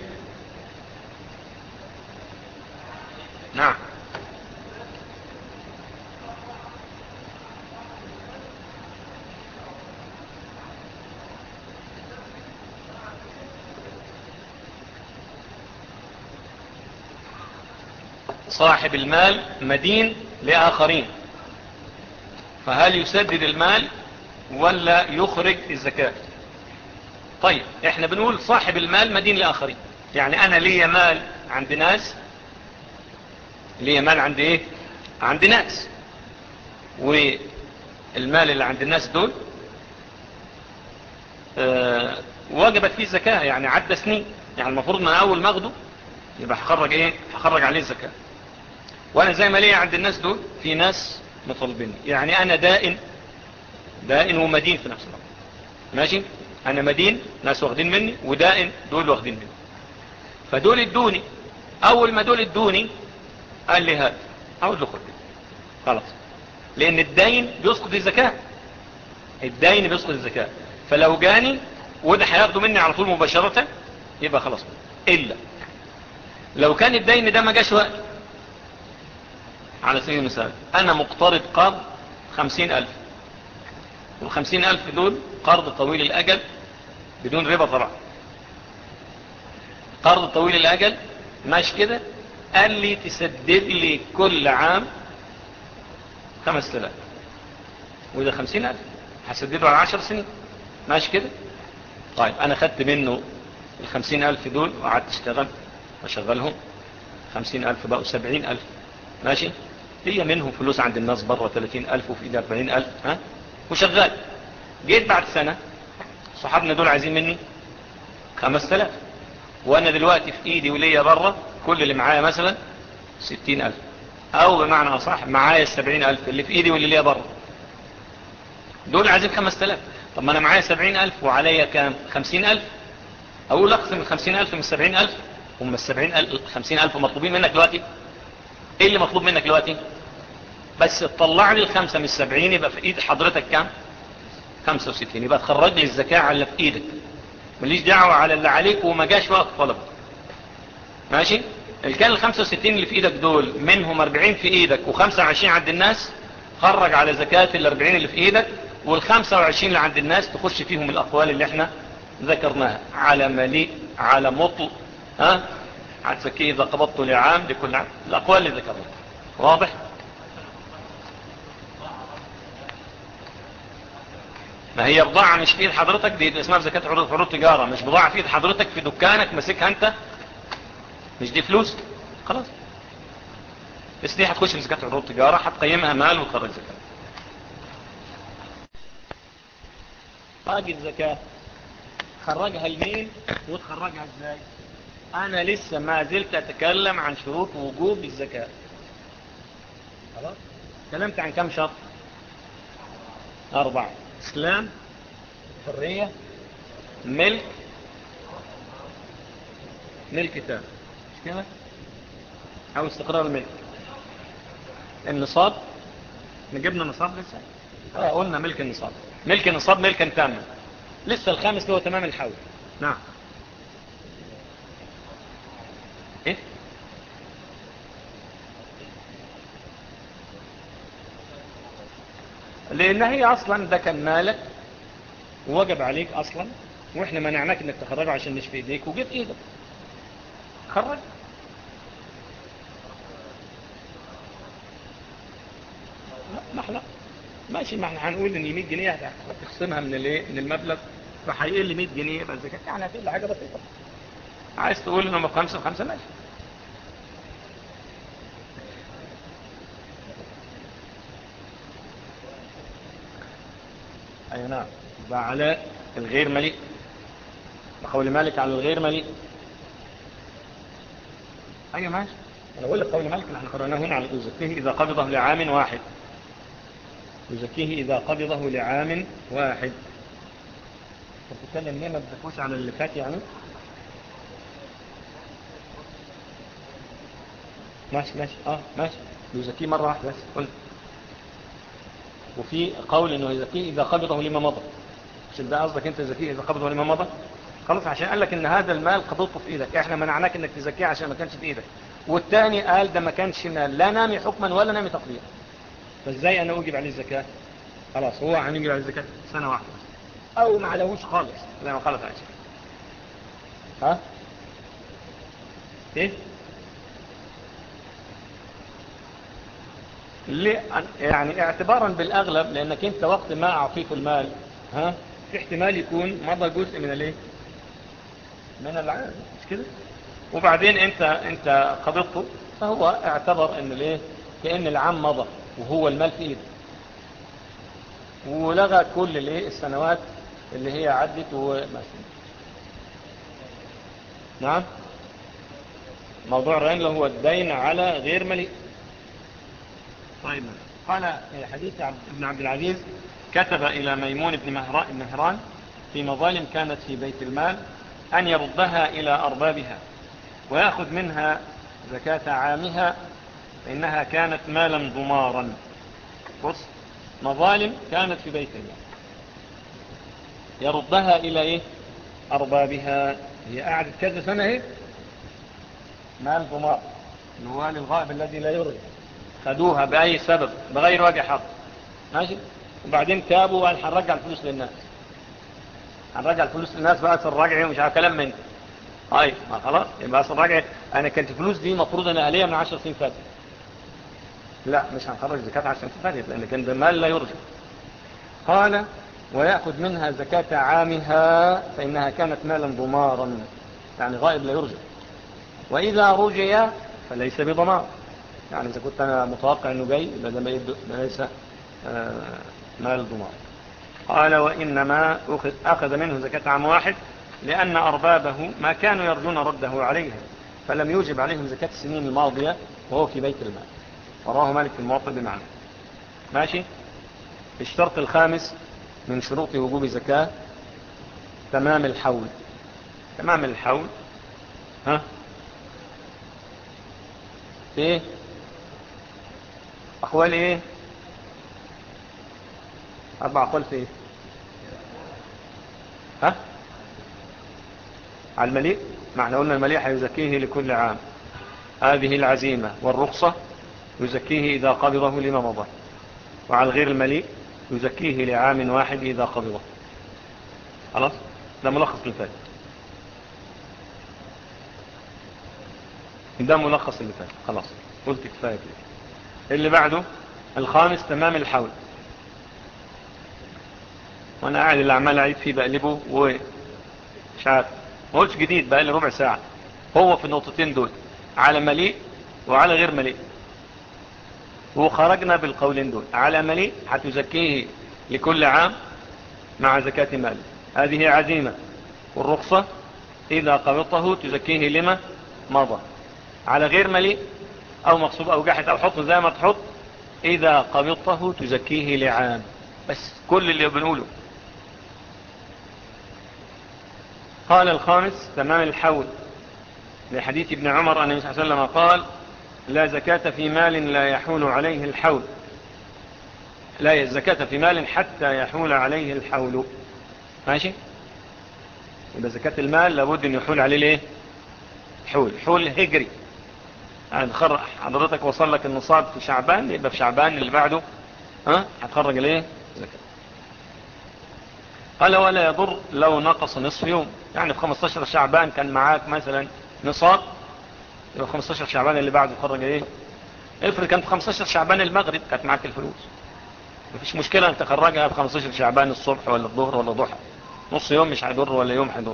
نعم صاحب المال مدين لآخرين فهل يسدد المال ولا يخرج الزكاة طيب احنا بنقول صاحب المال مدين لآخرين يعني انا ليا مال عند ناس ليا مال عند ايه عند ناس والمال اللي عند الناس دول اه وجبت فيه الزكاة يعني عدى سنين يعني المفروض من اول ما اخده يبقى هخرج ايه هخرج عليه الزكاة وانا زي ما ليا عند الناس دول في ناس مطالبين يعني انا دائن دائن ومدين في نفس الوقت ماشي انا مدين ناس واخدين مني ودائن دول واخدين مني فدول ادوني اول ما دول ادوني قال لي هات اقول له خد خلاص لان الدين بيسقط الزكاة الدين بيسقط الزكاة فلو جاني وده هياخده مني على طول مباشرة يبقى خلاص الا لو كان الدين ده ما جاش وقت على سبيل المثال انا مقترض قرض خمسين الف والخمسين الف دول قرض طويل الاجل بدون ربا طبعا قرض طويل الاجل ماشي كده قال لي تسدد لي كل عام خمس تلاف وده خمسين الف هسدده على عشر سنين ماشي كده طيب انا خدت منه الخمسين الف دول وقعدت اشتغل واشغلهم خمسين الف بقوا سبعين الف ماشي هي منهم فلوس عند الناس بره 30 ألف وفي إيدي 40 ألف ها وشغال جيت بعد سنة صحابنا دول عايزين مني 5000 وأنا دلوقتي في إيدي وليا بره كل اللي معايا مثلا 60 ألف أو بمعنى أصح معايا 70 ألف اللي في إيدي واللي ليا بره دول عايزين 5000 طب ما أنا معايا 70 ألف وعليا كام 50 ألف أقول أقسم ال 50 ألف من 70 ألف هم ال 70 ألف 50 ألف مطلوبين منك دلوقتي ايه اللي مطلوب منك دلوقتي بس تطلع لي الخمسة من السبعين يبقى في ايد حضرتك كام خمسة وستين يبقى تخرج لي الزكاة على اللي في ايدك مليش دعوة على اللي عليك وما جاش وقت طلب ماشي اللي كان الخمسة وستين اللي في ايدك دول منهم اربعين في ايدك وخمسة وعشرين عند الناس خرج على زكاة الاربعين اللي في ايدك والخمسة وعشرين اللي عند الناس تخش فيهم الاقوال اللي احنا ذكرناها على مليء على مطل ها هتزكيه إذا قبضت لعام لكل عام الأقوال اللي ذكرها واضح ما هي بضاعة مش في ايد حضرتك دي اسمها زكاة عروض عروض تجارة مش بضاعة في ايد حضرتك في دكانك ماسكها انت مش دي فلوس خلاص بس دي هتخش في زكاة عروض تجارة هتقيمها مال وتخرج زكاة باقي الزكاة خرجها لمين وتخرجها ازاي انا لسه ما زلت اتكلم عن شروط وجوب الزكاة خلاص تكلمت عن كم شرط اربعة اسلام حرية ملك ملك تام مش كده او استقرار الملك النصاب نجبنا النصاب لسه اه قلنا ملك النصاب ملك النصاب ملكا تاما لسه الخامس اللي هو تمام الحول نعم ايه لان هي اصلا ده كان مالك ووجب عليك اصلا واحنا منعناك انك تخرجه عشان مش في ايديك وجيت ايدك خرج لا ما احنا ماشي ما احنا هنقول ان 100 جنيه هتخصمها من الايه من المبلغ فهيقل 100 جنيه يبقى الزكاه يعني هتقل حاجه بسيطه عايز تقول انه خمسة وخمسة ماشي اي نعم يبقى على الغير مليء قول مالك على الغير مليء ايوه ماشي انا بقول لك قول مالك نحن قرأناه هنا على يزكيه اذا قبضه لعام واحد يزكيه اذا قبضه لعام واحد بتتكلم ليه ما بتزكوش على اللي فات يعني ماشي ماشي اه ماشي يزكيه مرة واحدة بس قلت وفي قول انه يزكيه اذا قبضه لما مضى عشان ده قصدك انت تزكيه اذا قبضه لما مضى خلاص عشان قال لك ان هذا المال قبضته في ايدك احنا منعناك انك تزكيه عشان ما كانش في ايدك والتاني قال ده ما كانش مال لا نامي حكما ولا نامي تقديرا فازاي انا اوجب عليه الزكاة خلاص هو هنجب عليه الزكاة سنة واحدة او ما عليهوش خالص زي ما قالت عائشة ها ايه يعني اعتبارا بالأغلب لأنك أنت وقت ما أعطيت المال ها في احتمال يكون مضى جزء من الايه من العام مش كده وبعدين انت انت قبضته فهو اعتبر ان الايه كأن العام مضى وهو المال في ايده ولغى كل الايه السنوات اللي هي عدت وما نعم موضوع الرهن هو الدين على غير مليء طيب قال حديث ابن عبد العزيز كتب إلى ميمون بن مهران في مظالم كانت في بيت المال أن يردها إلى أربابها ويأخذ منها زكاة عامها فإنها كانت مالا ضمارا بص مظالم كانت في بيت المال يردها إلى إيه أربابها هي قعدت كذا سنة إيه مال ضمار هو للغائب الذي لا يرد خدوها بأي سبب بغير وجه حق ماشي وبعدين تابوا وقال هنرجع الفلوس للناس هنرجع الفلوس للناس بقى الرجعي ومش عارف كلام من طيب ما خلاص يبقى اصل الرجعي انا كانت الفلوس دي مفروض انا اهليه من 10 سنين فاتت لا مش هنخرج زكاه 10 سنين فاتت لان كان ده مال لا يرجع قال ويأخذ منها زكاة عامها فإنها كانت مالا ضمارا يعني غائب لا يرجع وإذا رجي فليس بضمار يعني إذا كنت أنا متوقع أنه جاي يبقى ده ليس آه، مال ضمار قال وإنما أخذ منه زكاة عام واحد لأن أربابه ما كانوا يرجون رده عليها فلم يوجب عليهم زكاة السنين الماضية وهو في بيت المال وراه مالك في الموطن بمعنى ماشي الشرط الخامس من شروط وجوب زكاة تمام الحول تمام الحول ها ايه اقوال ايه اربع اقوال في ايه ها على المليء معنى قلنا المليء هيزكيه لكل عام هذه العزيمة والرخصة يزكيه إذا قبضه لما مضى وعلى غير المليء يزكيه لعام واحد إذا قبضه خلاص ده ملخص للفات ده ملخص اللي فات خلاص قلت كفاية كده اللي بعده الخامس تمام الحول وانا قاعد اللي عمال اعيد فيه بقلبه ومش عارف ما قلتش جديد بقى لي ربع ساعة هو في النقطتين دول على مليء وعلى غير مليء وخرجنا بالقولين دول على مليء هتزكيه لكل عام مع زكاة مال هذه عزيمة والرخصة إذا قبضته تزكيه لما مضى على غير مليء أو مقصوب أو جاحد أو حط زي ما تحط إذا قبضته تزكيه لعام بس كل اللي بنقوله قال الخامس تمام الحول لحديث ابن عمر أن النبي صلى الله عليه وسلم قال لا زكاة في مال لا يحول عليه الحول لا الزكاة في مال حتى يحول عليه الحول ماشي يبقى زكاة المال لابد ان يحول عليه الايه حول حول هجري يعني حضرتك وصل لك النصاب في شعبان يبقى في شعبان اللي بعده ها هتخرج الايه زكاة قال ولا يضر لو نقص نصف يوم يعني في 15 شعبان كان معاك مثلا نصاب يبقى 15 شعبان اللي بعده تخرج ايه افرض كان في 15 شعبان المغرب كانت معاك الفلوس مفيش مشكلة ان تخرجها في 15 شعبان الصبح ولا الظهر ولا ضحى نص يوم مش هيضر ولا يوم هيضر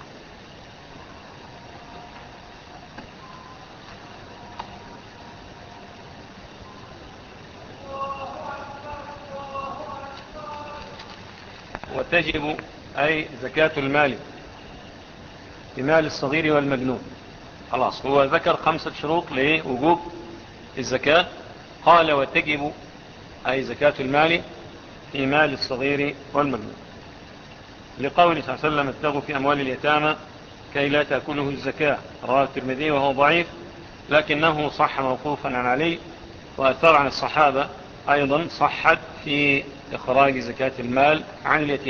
وتجب أي زكاة المال بمال الصغير والمجنون خلاص هو ذكر خمسة شروط لوجوب الزكاة قال وتجب أي زكاة المال في مال الصغير والمجنون لقول صلى الله عليه وسلم اتقوا في أموال اليتامى كي لا تأكله الزكاة رواه الترمذي وهو ضعيف لكنه صح موقوفا عن علي وأثر عن الصحابة أيضا صحت في إخراج زكاة المال عن اليتيم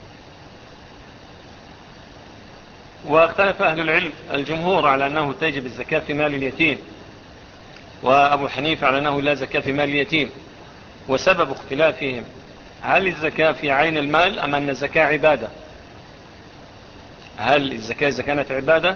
واختلف أهل العلم الجمهور على أنه تجب الزكاة في مال اليتيم وأبو حنيفة على أنه لا زكاة في مال اليتيم وسبب اختلافهم هل الزكاة في عين المال أم أن الزكاة عبادة هل الزكاة إذا كانت عبادة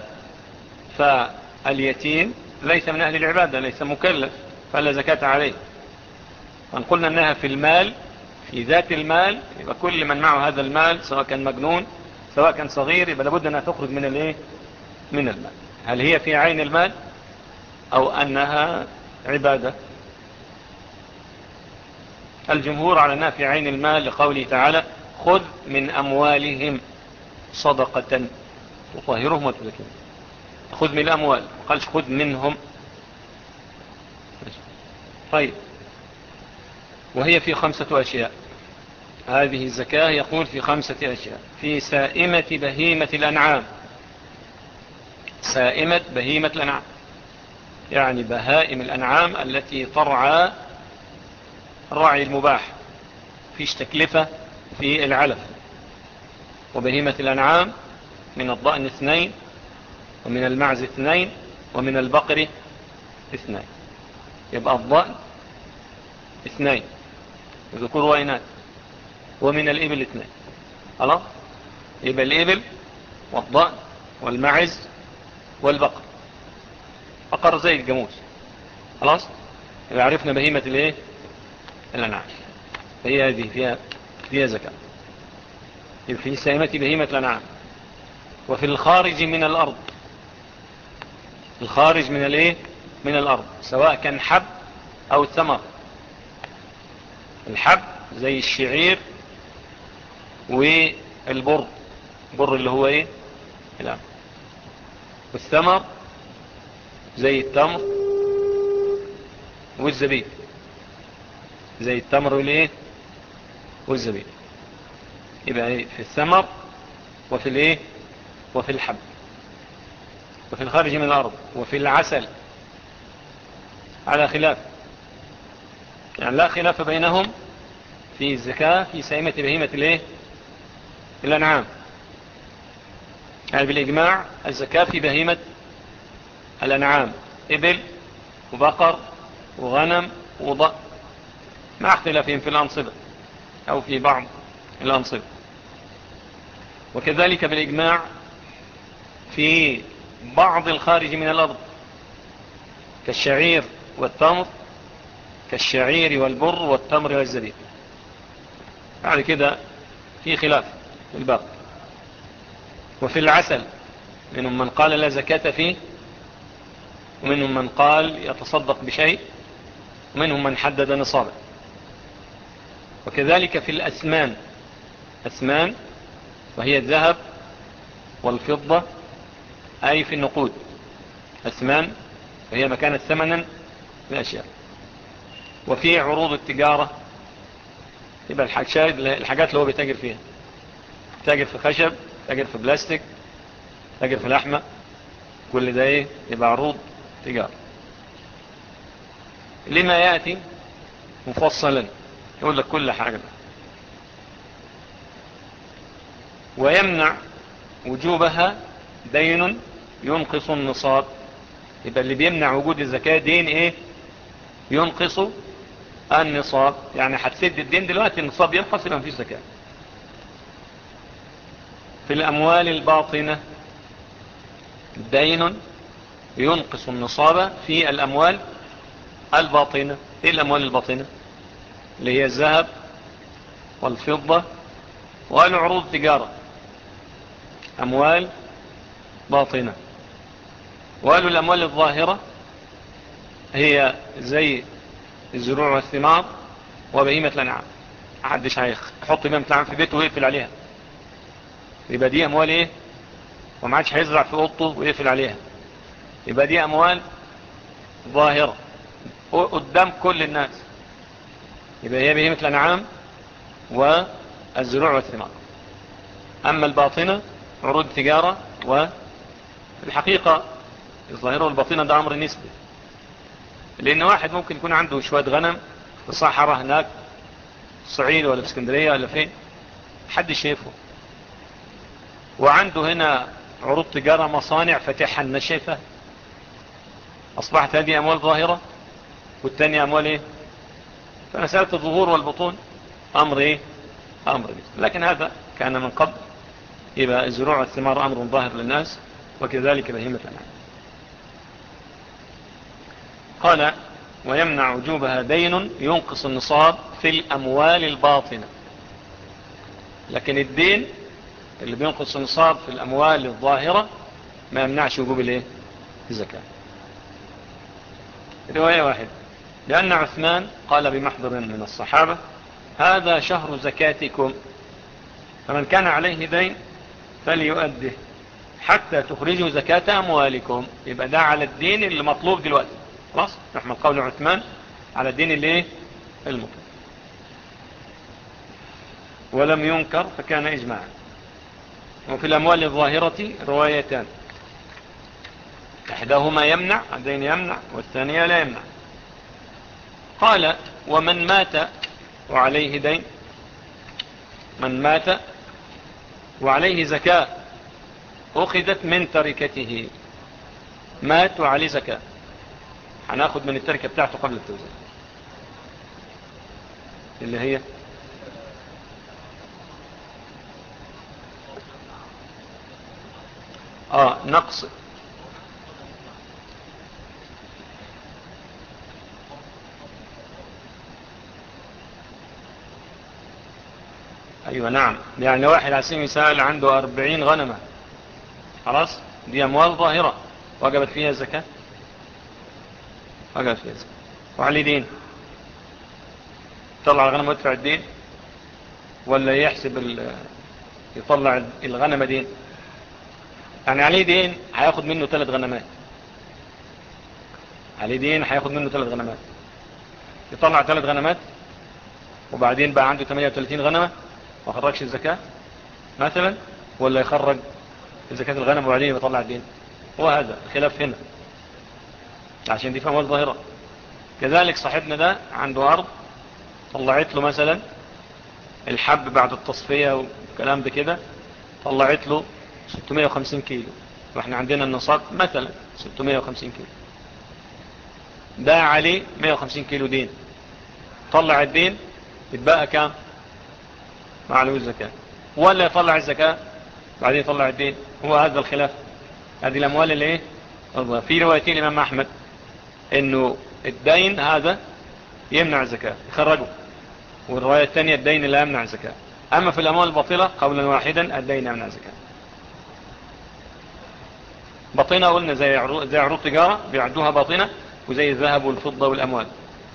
فاليتيم ليس من أهل العبادة ليس مكلف فلا زكاة عليه وان قلنا انها في المال في ذات المال يبقى كل من معه هذا المال سواء كان مجنون سواء كان صغير يبقى لابد انها تخرج من الايه من المال هل هي في عين المال او انها عبادة الجمهور على انها في عين المال لقوله تعالى خذ من اموالهم صدقة تطهرهم وتزكيهم خذ من الاموال قالش خذ منهم طيب وهي في خمسة أشياء هذه الزكاة يقول في خمسة أشياء في سائمة بهيمة الأنعام سائمة بهيمة الأنعام يعني بهائم الأنعام التي ترعى الرعي المباح فيش تكلفة في العلف وبهيمة الأنعام من الضأن اثنين ومن المعز اثنين ومن البقر اثنين يبقى الضأن اثنين ذكور وإناث ومن الإبل اثنين خلاص يبقى الإبل والضأن والمعز والبقر بقر زي الجاموس خلاص يبقى عرفنا بهيمة الايه الأنعام فهي هذه فيها فيها زكاة يبقى في سائمة بهيمة الأنعام وفي الخارج من الأرض الخارج من الايه من الأرض سواء كان حب أو ثمر الحب زي الشعير والبر البر اللي هو ايه الأمر والثمر زي التمر والزبيب زي التمر والايه والزبيب يبقى ايه في الثمر وفي الايه وفي الحب وفي الخارج من الارض وفي العسل على خلاف يعني لا خلاف بينهم في الزكاة في سائمة بهيمة الايه الانعام يعني بالاجماع الزكاة في بهيمة الانعام ابل وبقر وغنم وضأ مع اختلافهم في الانصبة او في بعض الانصبة وكذلك بالاجماع في بعض الخارج من الارض كالشعير والتمر كالشعير والبر والتمر والزبيب بعد كده في خلاف في الباقي وفي العسل منهم من قال لا زكاة فيه ومنهم من قال يتصدق بشيء ومنهم من حدد نصابه وكذلك في الأثمان أثمان وهي الذهب والفضة أي في النقود أثمان وهي مكانت ثمنا الأشياء وفي عروض التجارة يبقى الحاجات اللي هو بيتاجر فيها تاجر في خشب تاجر في بلاستيك تاجر في لحمة كل ده ايه يبقى عروض تجارة لما يأتي مفصلا يقول لك كل حاجة ويمنع وجوبها دين ينقص النصاب يبقى اللي بيمنع وجود الزكاة دين ايه ينقص النصاب يعني هتسد الدين دلوقتي النصاب ينقص يبقى مفيش زكاة في الأموال الباطنة دين ينقص النصاب في الأموال الباطنة ايه الأموال الباطنة اللي هي الذهب والفضة والعروض تجارة أموال باطنة وقالوا الأموال الظاهرة هي زي الزروع والثمار وبهيمة الأنعام محدش هيحط بهيمة الأنعام في بيته ويقفل عليها يبقى دي أموال إيه وما عادش هيزرع في أوضته ويقفل عليها يبقى دي أموال ظاهرة قدام كل الناس يبقى هي بهيمة الأنعام والزروع والثمار أما الباطنة عروض التجارة والحقيقة الظاهرة والباطنة ده أمر نسبي لأن واحد ممكن يكون عنده شوية غنم في الصحراء هناك في الصعيد ولا في اسكندرية ولا فين حد شايفه وعنده هنا عروض تجارة مصانع فتحها النشفة أصبحت هذه أموال ظاهرة والتانية أموال إيه فمسألة الظهور والبطون أمر إيه أمر نسبي لكن هذا كان من قبل يبقى الزروع والثمار أمر ظاهر للناس وكذلك بهيمة الأنعام قال ويمنع وجوبها دين ينقص النصاب في الأموال الباطنة لكن الدين اللي بينقص النصاب في الأموال الظاهرة ما يمنعش وجوب الايه الزكاة رواية واحدة لأن عثمان قال بمحضر من الصحابة هذا شهر زكاتكم فمن كان عليه دين فليؤده حتى تخرجوا زكاة أموالكم يبقى ده على الدين اللي مطلوب دلوقتي خلاص نحمل قول عثمان على الدين اللي ايه المطلوب ولم ينكر فكان إجماعا وفي الأموال الظاهرة روايتان إحداهما يمنع الدين يمنع والثانية لا يمنع قال ومن مات وعليه دين من مات وعليه زكاة أخذت من تركته مات وعليه زكاة هناخد من التركة بتاعته قبل التوزيع اللي هي اه نقص ايوه نعم يعني واحد على سبيل المثال عنده اربعين غنمة خلاص دي اموال ظاهرة وجبت فيها الزكاة وجبت فيها الزكاة وعلي دين طلع الغنم ويدفع الدين ولا يحسب يطلع الغنم دين يعني عليه دين هياخد منه ثلاث غنمات عليه دين هياخد منه ثلاث غنمات يطلع ثلاث غنمات وبعدين بقى عنده 38 غنمة ما خرجش الزكاة مثلا ولا يخرج زكاة الغنم وبعدين يطلع الدين هو هذا الخلاف هنا عشان دي فهم الظاهرة كذلك صاحبنا ده عنده أرض طلعت له مثلا الحب بعد التصفية والكلام ده كده طلعت له 650 كيلو واحنا عندنا النصاب مثلا 650 كيلو ده عليه 150 كيلو دين طلع الدين يتبقى كام مع له الزكاة ولا يطلع الزكاة بعدين يطلع الدين هو هذا الخلاف هذه الأموال اللي ايه في روايتين الإمام أحمد انه الدين هذا يمنع الزكاة يخرجه والرواية الثانية الدين لا يمنع الزكاة أما في الأموال الباطلة قولا واحدا الدين يمنع الزكاة باطنة قلنا زي عروض, زي عروض تجارة بيعدوها باطنة وزي الذهب والفضة والأموال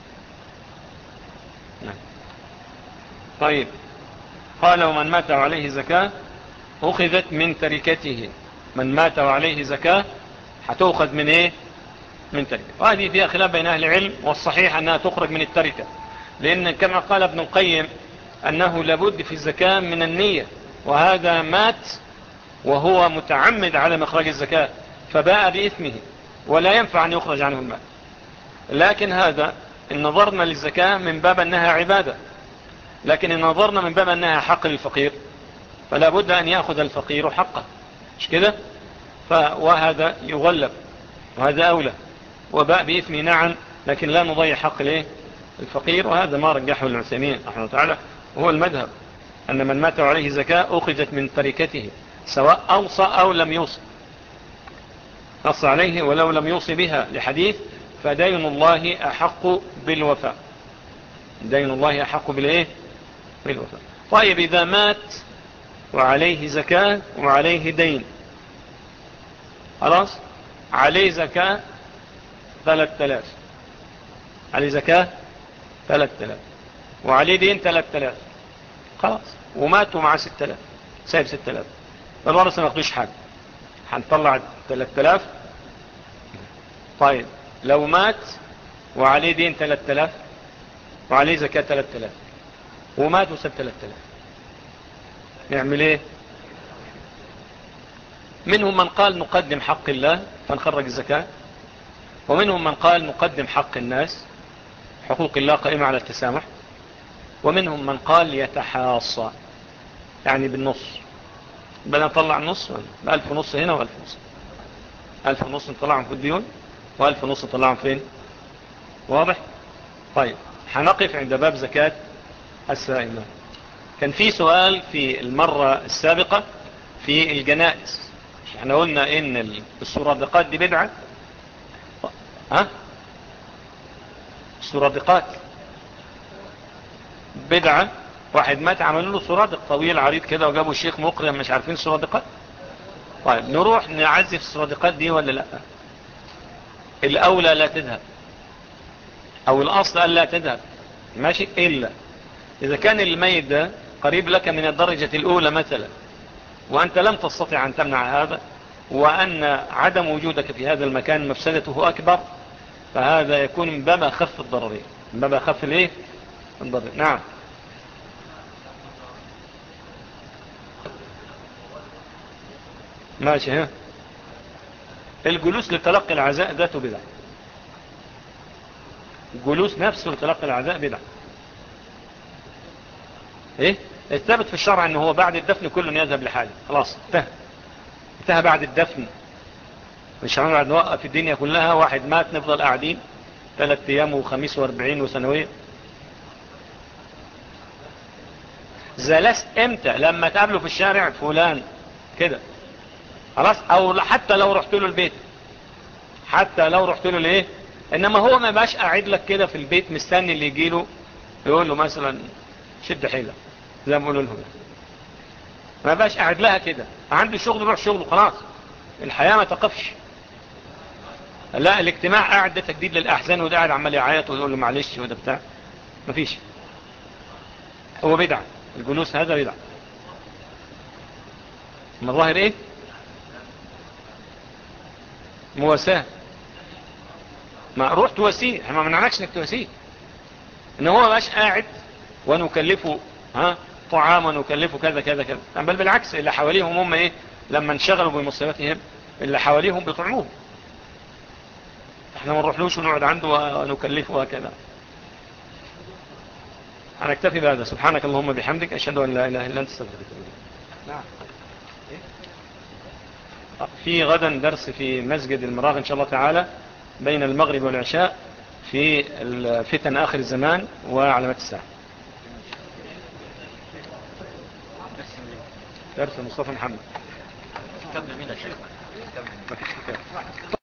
نعم. طيب قال ومن مات وعليه زكاة أخذت من تركته من مات وعليه زكاة هتأخذ من ايه من تركة وهذه فيها خلاف بين أهل العلم والصحيح أنها تخرج من التركة لأن كما قال ابن القيم أنه لابد في الزكاة من النية وهذا مات وهو متعمد على مخرج الزكاة فباء بإثمه ولا ينفع أن يخرج عنه المال لكن هذا إن نظرنا للزكاة من باب أنها عبادة لكن إن نظرنا من باب أنها حق للفقير فلا بد أن يأخذ الفقير حقه مش كده وهذا يغلب وهذا أولى وباء بإثمه نعم لكن لا نضيع حق ليه الفقير وهذا ما رجحه العثيمين رحمه تعالى وهو المذهب أن من مات عليه زكاة أخذت من تركته سواء أوصى أو لم يوصي نص عليه ولو لم يوصي بها لحديث فدين الله أحق بالوفاء دين الله أحق بالإيه بالوفاء طيب إذا مات وعليه زكاة وعليه دين خلاص عليه زكاة ثلاث تلاف عليه زكاة ثلاث تلاف وعليه دين ثلاث تلاف خلاص وماتوا مع ست تلاف سايب ست تلاف فالورثة ما ياخدوش حاجة هنطلع 3000 طيب لو مات وعليه دين 3000 وعليه زكاة 3000 ومات وساب 3000 نعمل ايه منهم من قال نقدم حق الله فنخرج الزكاة ومنهم من قال نقدم حق الناس حقوق الله قائمة على التسامح ومنهم من قال يتحاصى يعني بالنص بل نطلع نص بألف ونص هنا وألف ونص ألف ونص نطلعهم في الديون وألف ونص نطلعهم فين واضح طيب هنقف عند باب زكاة السائمة كان في سؤال في المرة السابقة في الجنائز احنا قلنا ان الصورة دقات دي بدعة ها سرادقات بدعة واحد مات عملوا له سرادق طويل عريض كده وجابوا الشيخ مقرئ مش عارفين سرادقات طيب نروح نعزف السرادقات دي ولا لا الاولى لا تذهب او الاصل الا تذهب ماشي الا اذا كان الميت ده قريب لك من الدرجة الاولى مثلا وانت لم تستطع ان تمنع هذا وان عدم وجودك في هذا المكان مفسدته اكبر فهذا يكون من باب خف الضررين من باب خف الايه الضرر نعم ماشي ها الجلوس لتلقي العزاء ذاته بدعة الجلوس نفسه لتلقي العزاء بدعة ايه الثابت في الشرع انه هو بعد الدفن كل يذهب لحاله خلاص انتهى انتهى بعد الدفن مش هنقعد نوقف الدنيا كلها واحد مات نفضل قاعدين ثلاث ايام وخميس واربعين وسنوية زلست امتى لما تقابله في الشارع فلان كده خلاص او حتى لو رحت له البيت حتى لو رحت له ليه انما هو ما باش قاعد لك كده في البيت مستني اللي يجي له يقول له مثلا شد حيلة زي ما بقولوا لهم ما باش قاعد لها كده عنده شغل يروح شغله خلاص الحياة ما تقفش لا الاجتماع قاعد ده تجديد للأحزان وده قاعد عمال يعيط ويقول له معلش وده بتاع مفيش هو بدعة الجلوس هذا بدعة مظاهر ايه مواساة ما روح تواسيه احنا ما منعناكش انك تواسيه ان هو باش قاعد ونكلفه ها طعام ونكلفه كذا كذا كذا بل بالعكس اللي حواليهم هم ايه لما انشغلوا بمصيبتهم اللي حواليهم بيطعموه احنا ما نروحلوش ونقعد عنده ونكلفه وكذا هنكتفي بهذا سبحانك اللهم بحمدك اشهد ان لا اله الا انت استغفرك نعم في غدا درس في مسجد المراغ إن شاء الله تعالى بين المغرب والعشاء في فتن آخر الزمان وعلامات الساعة درس مصطفى محمد كمل مين يا شيخ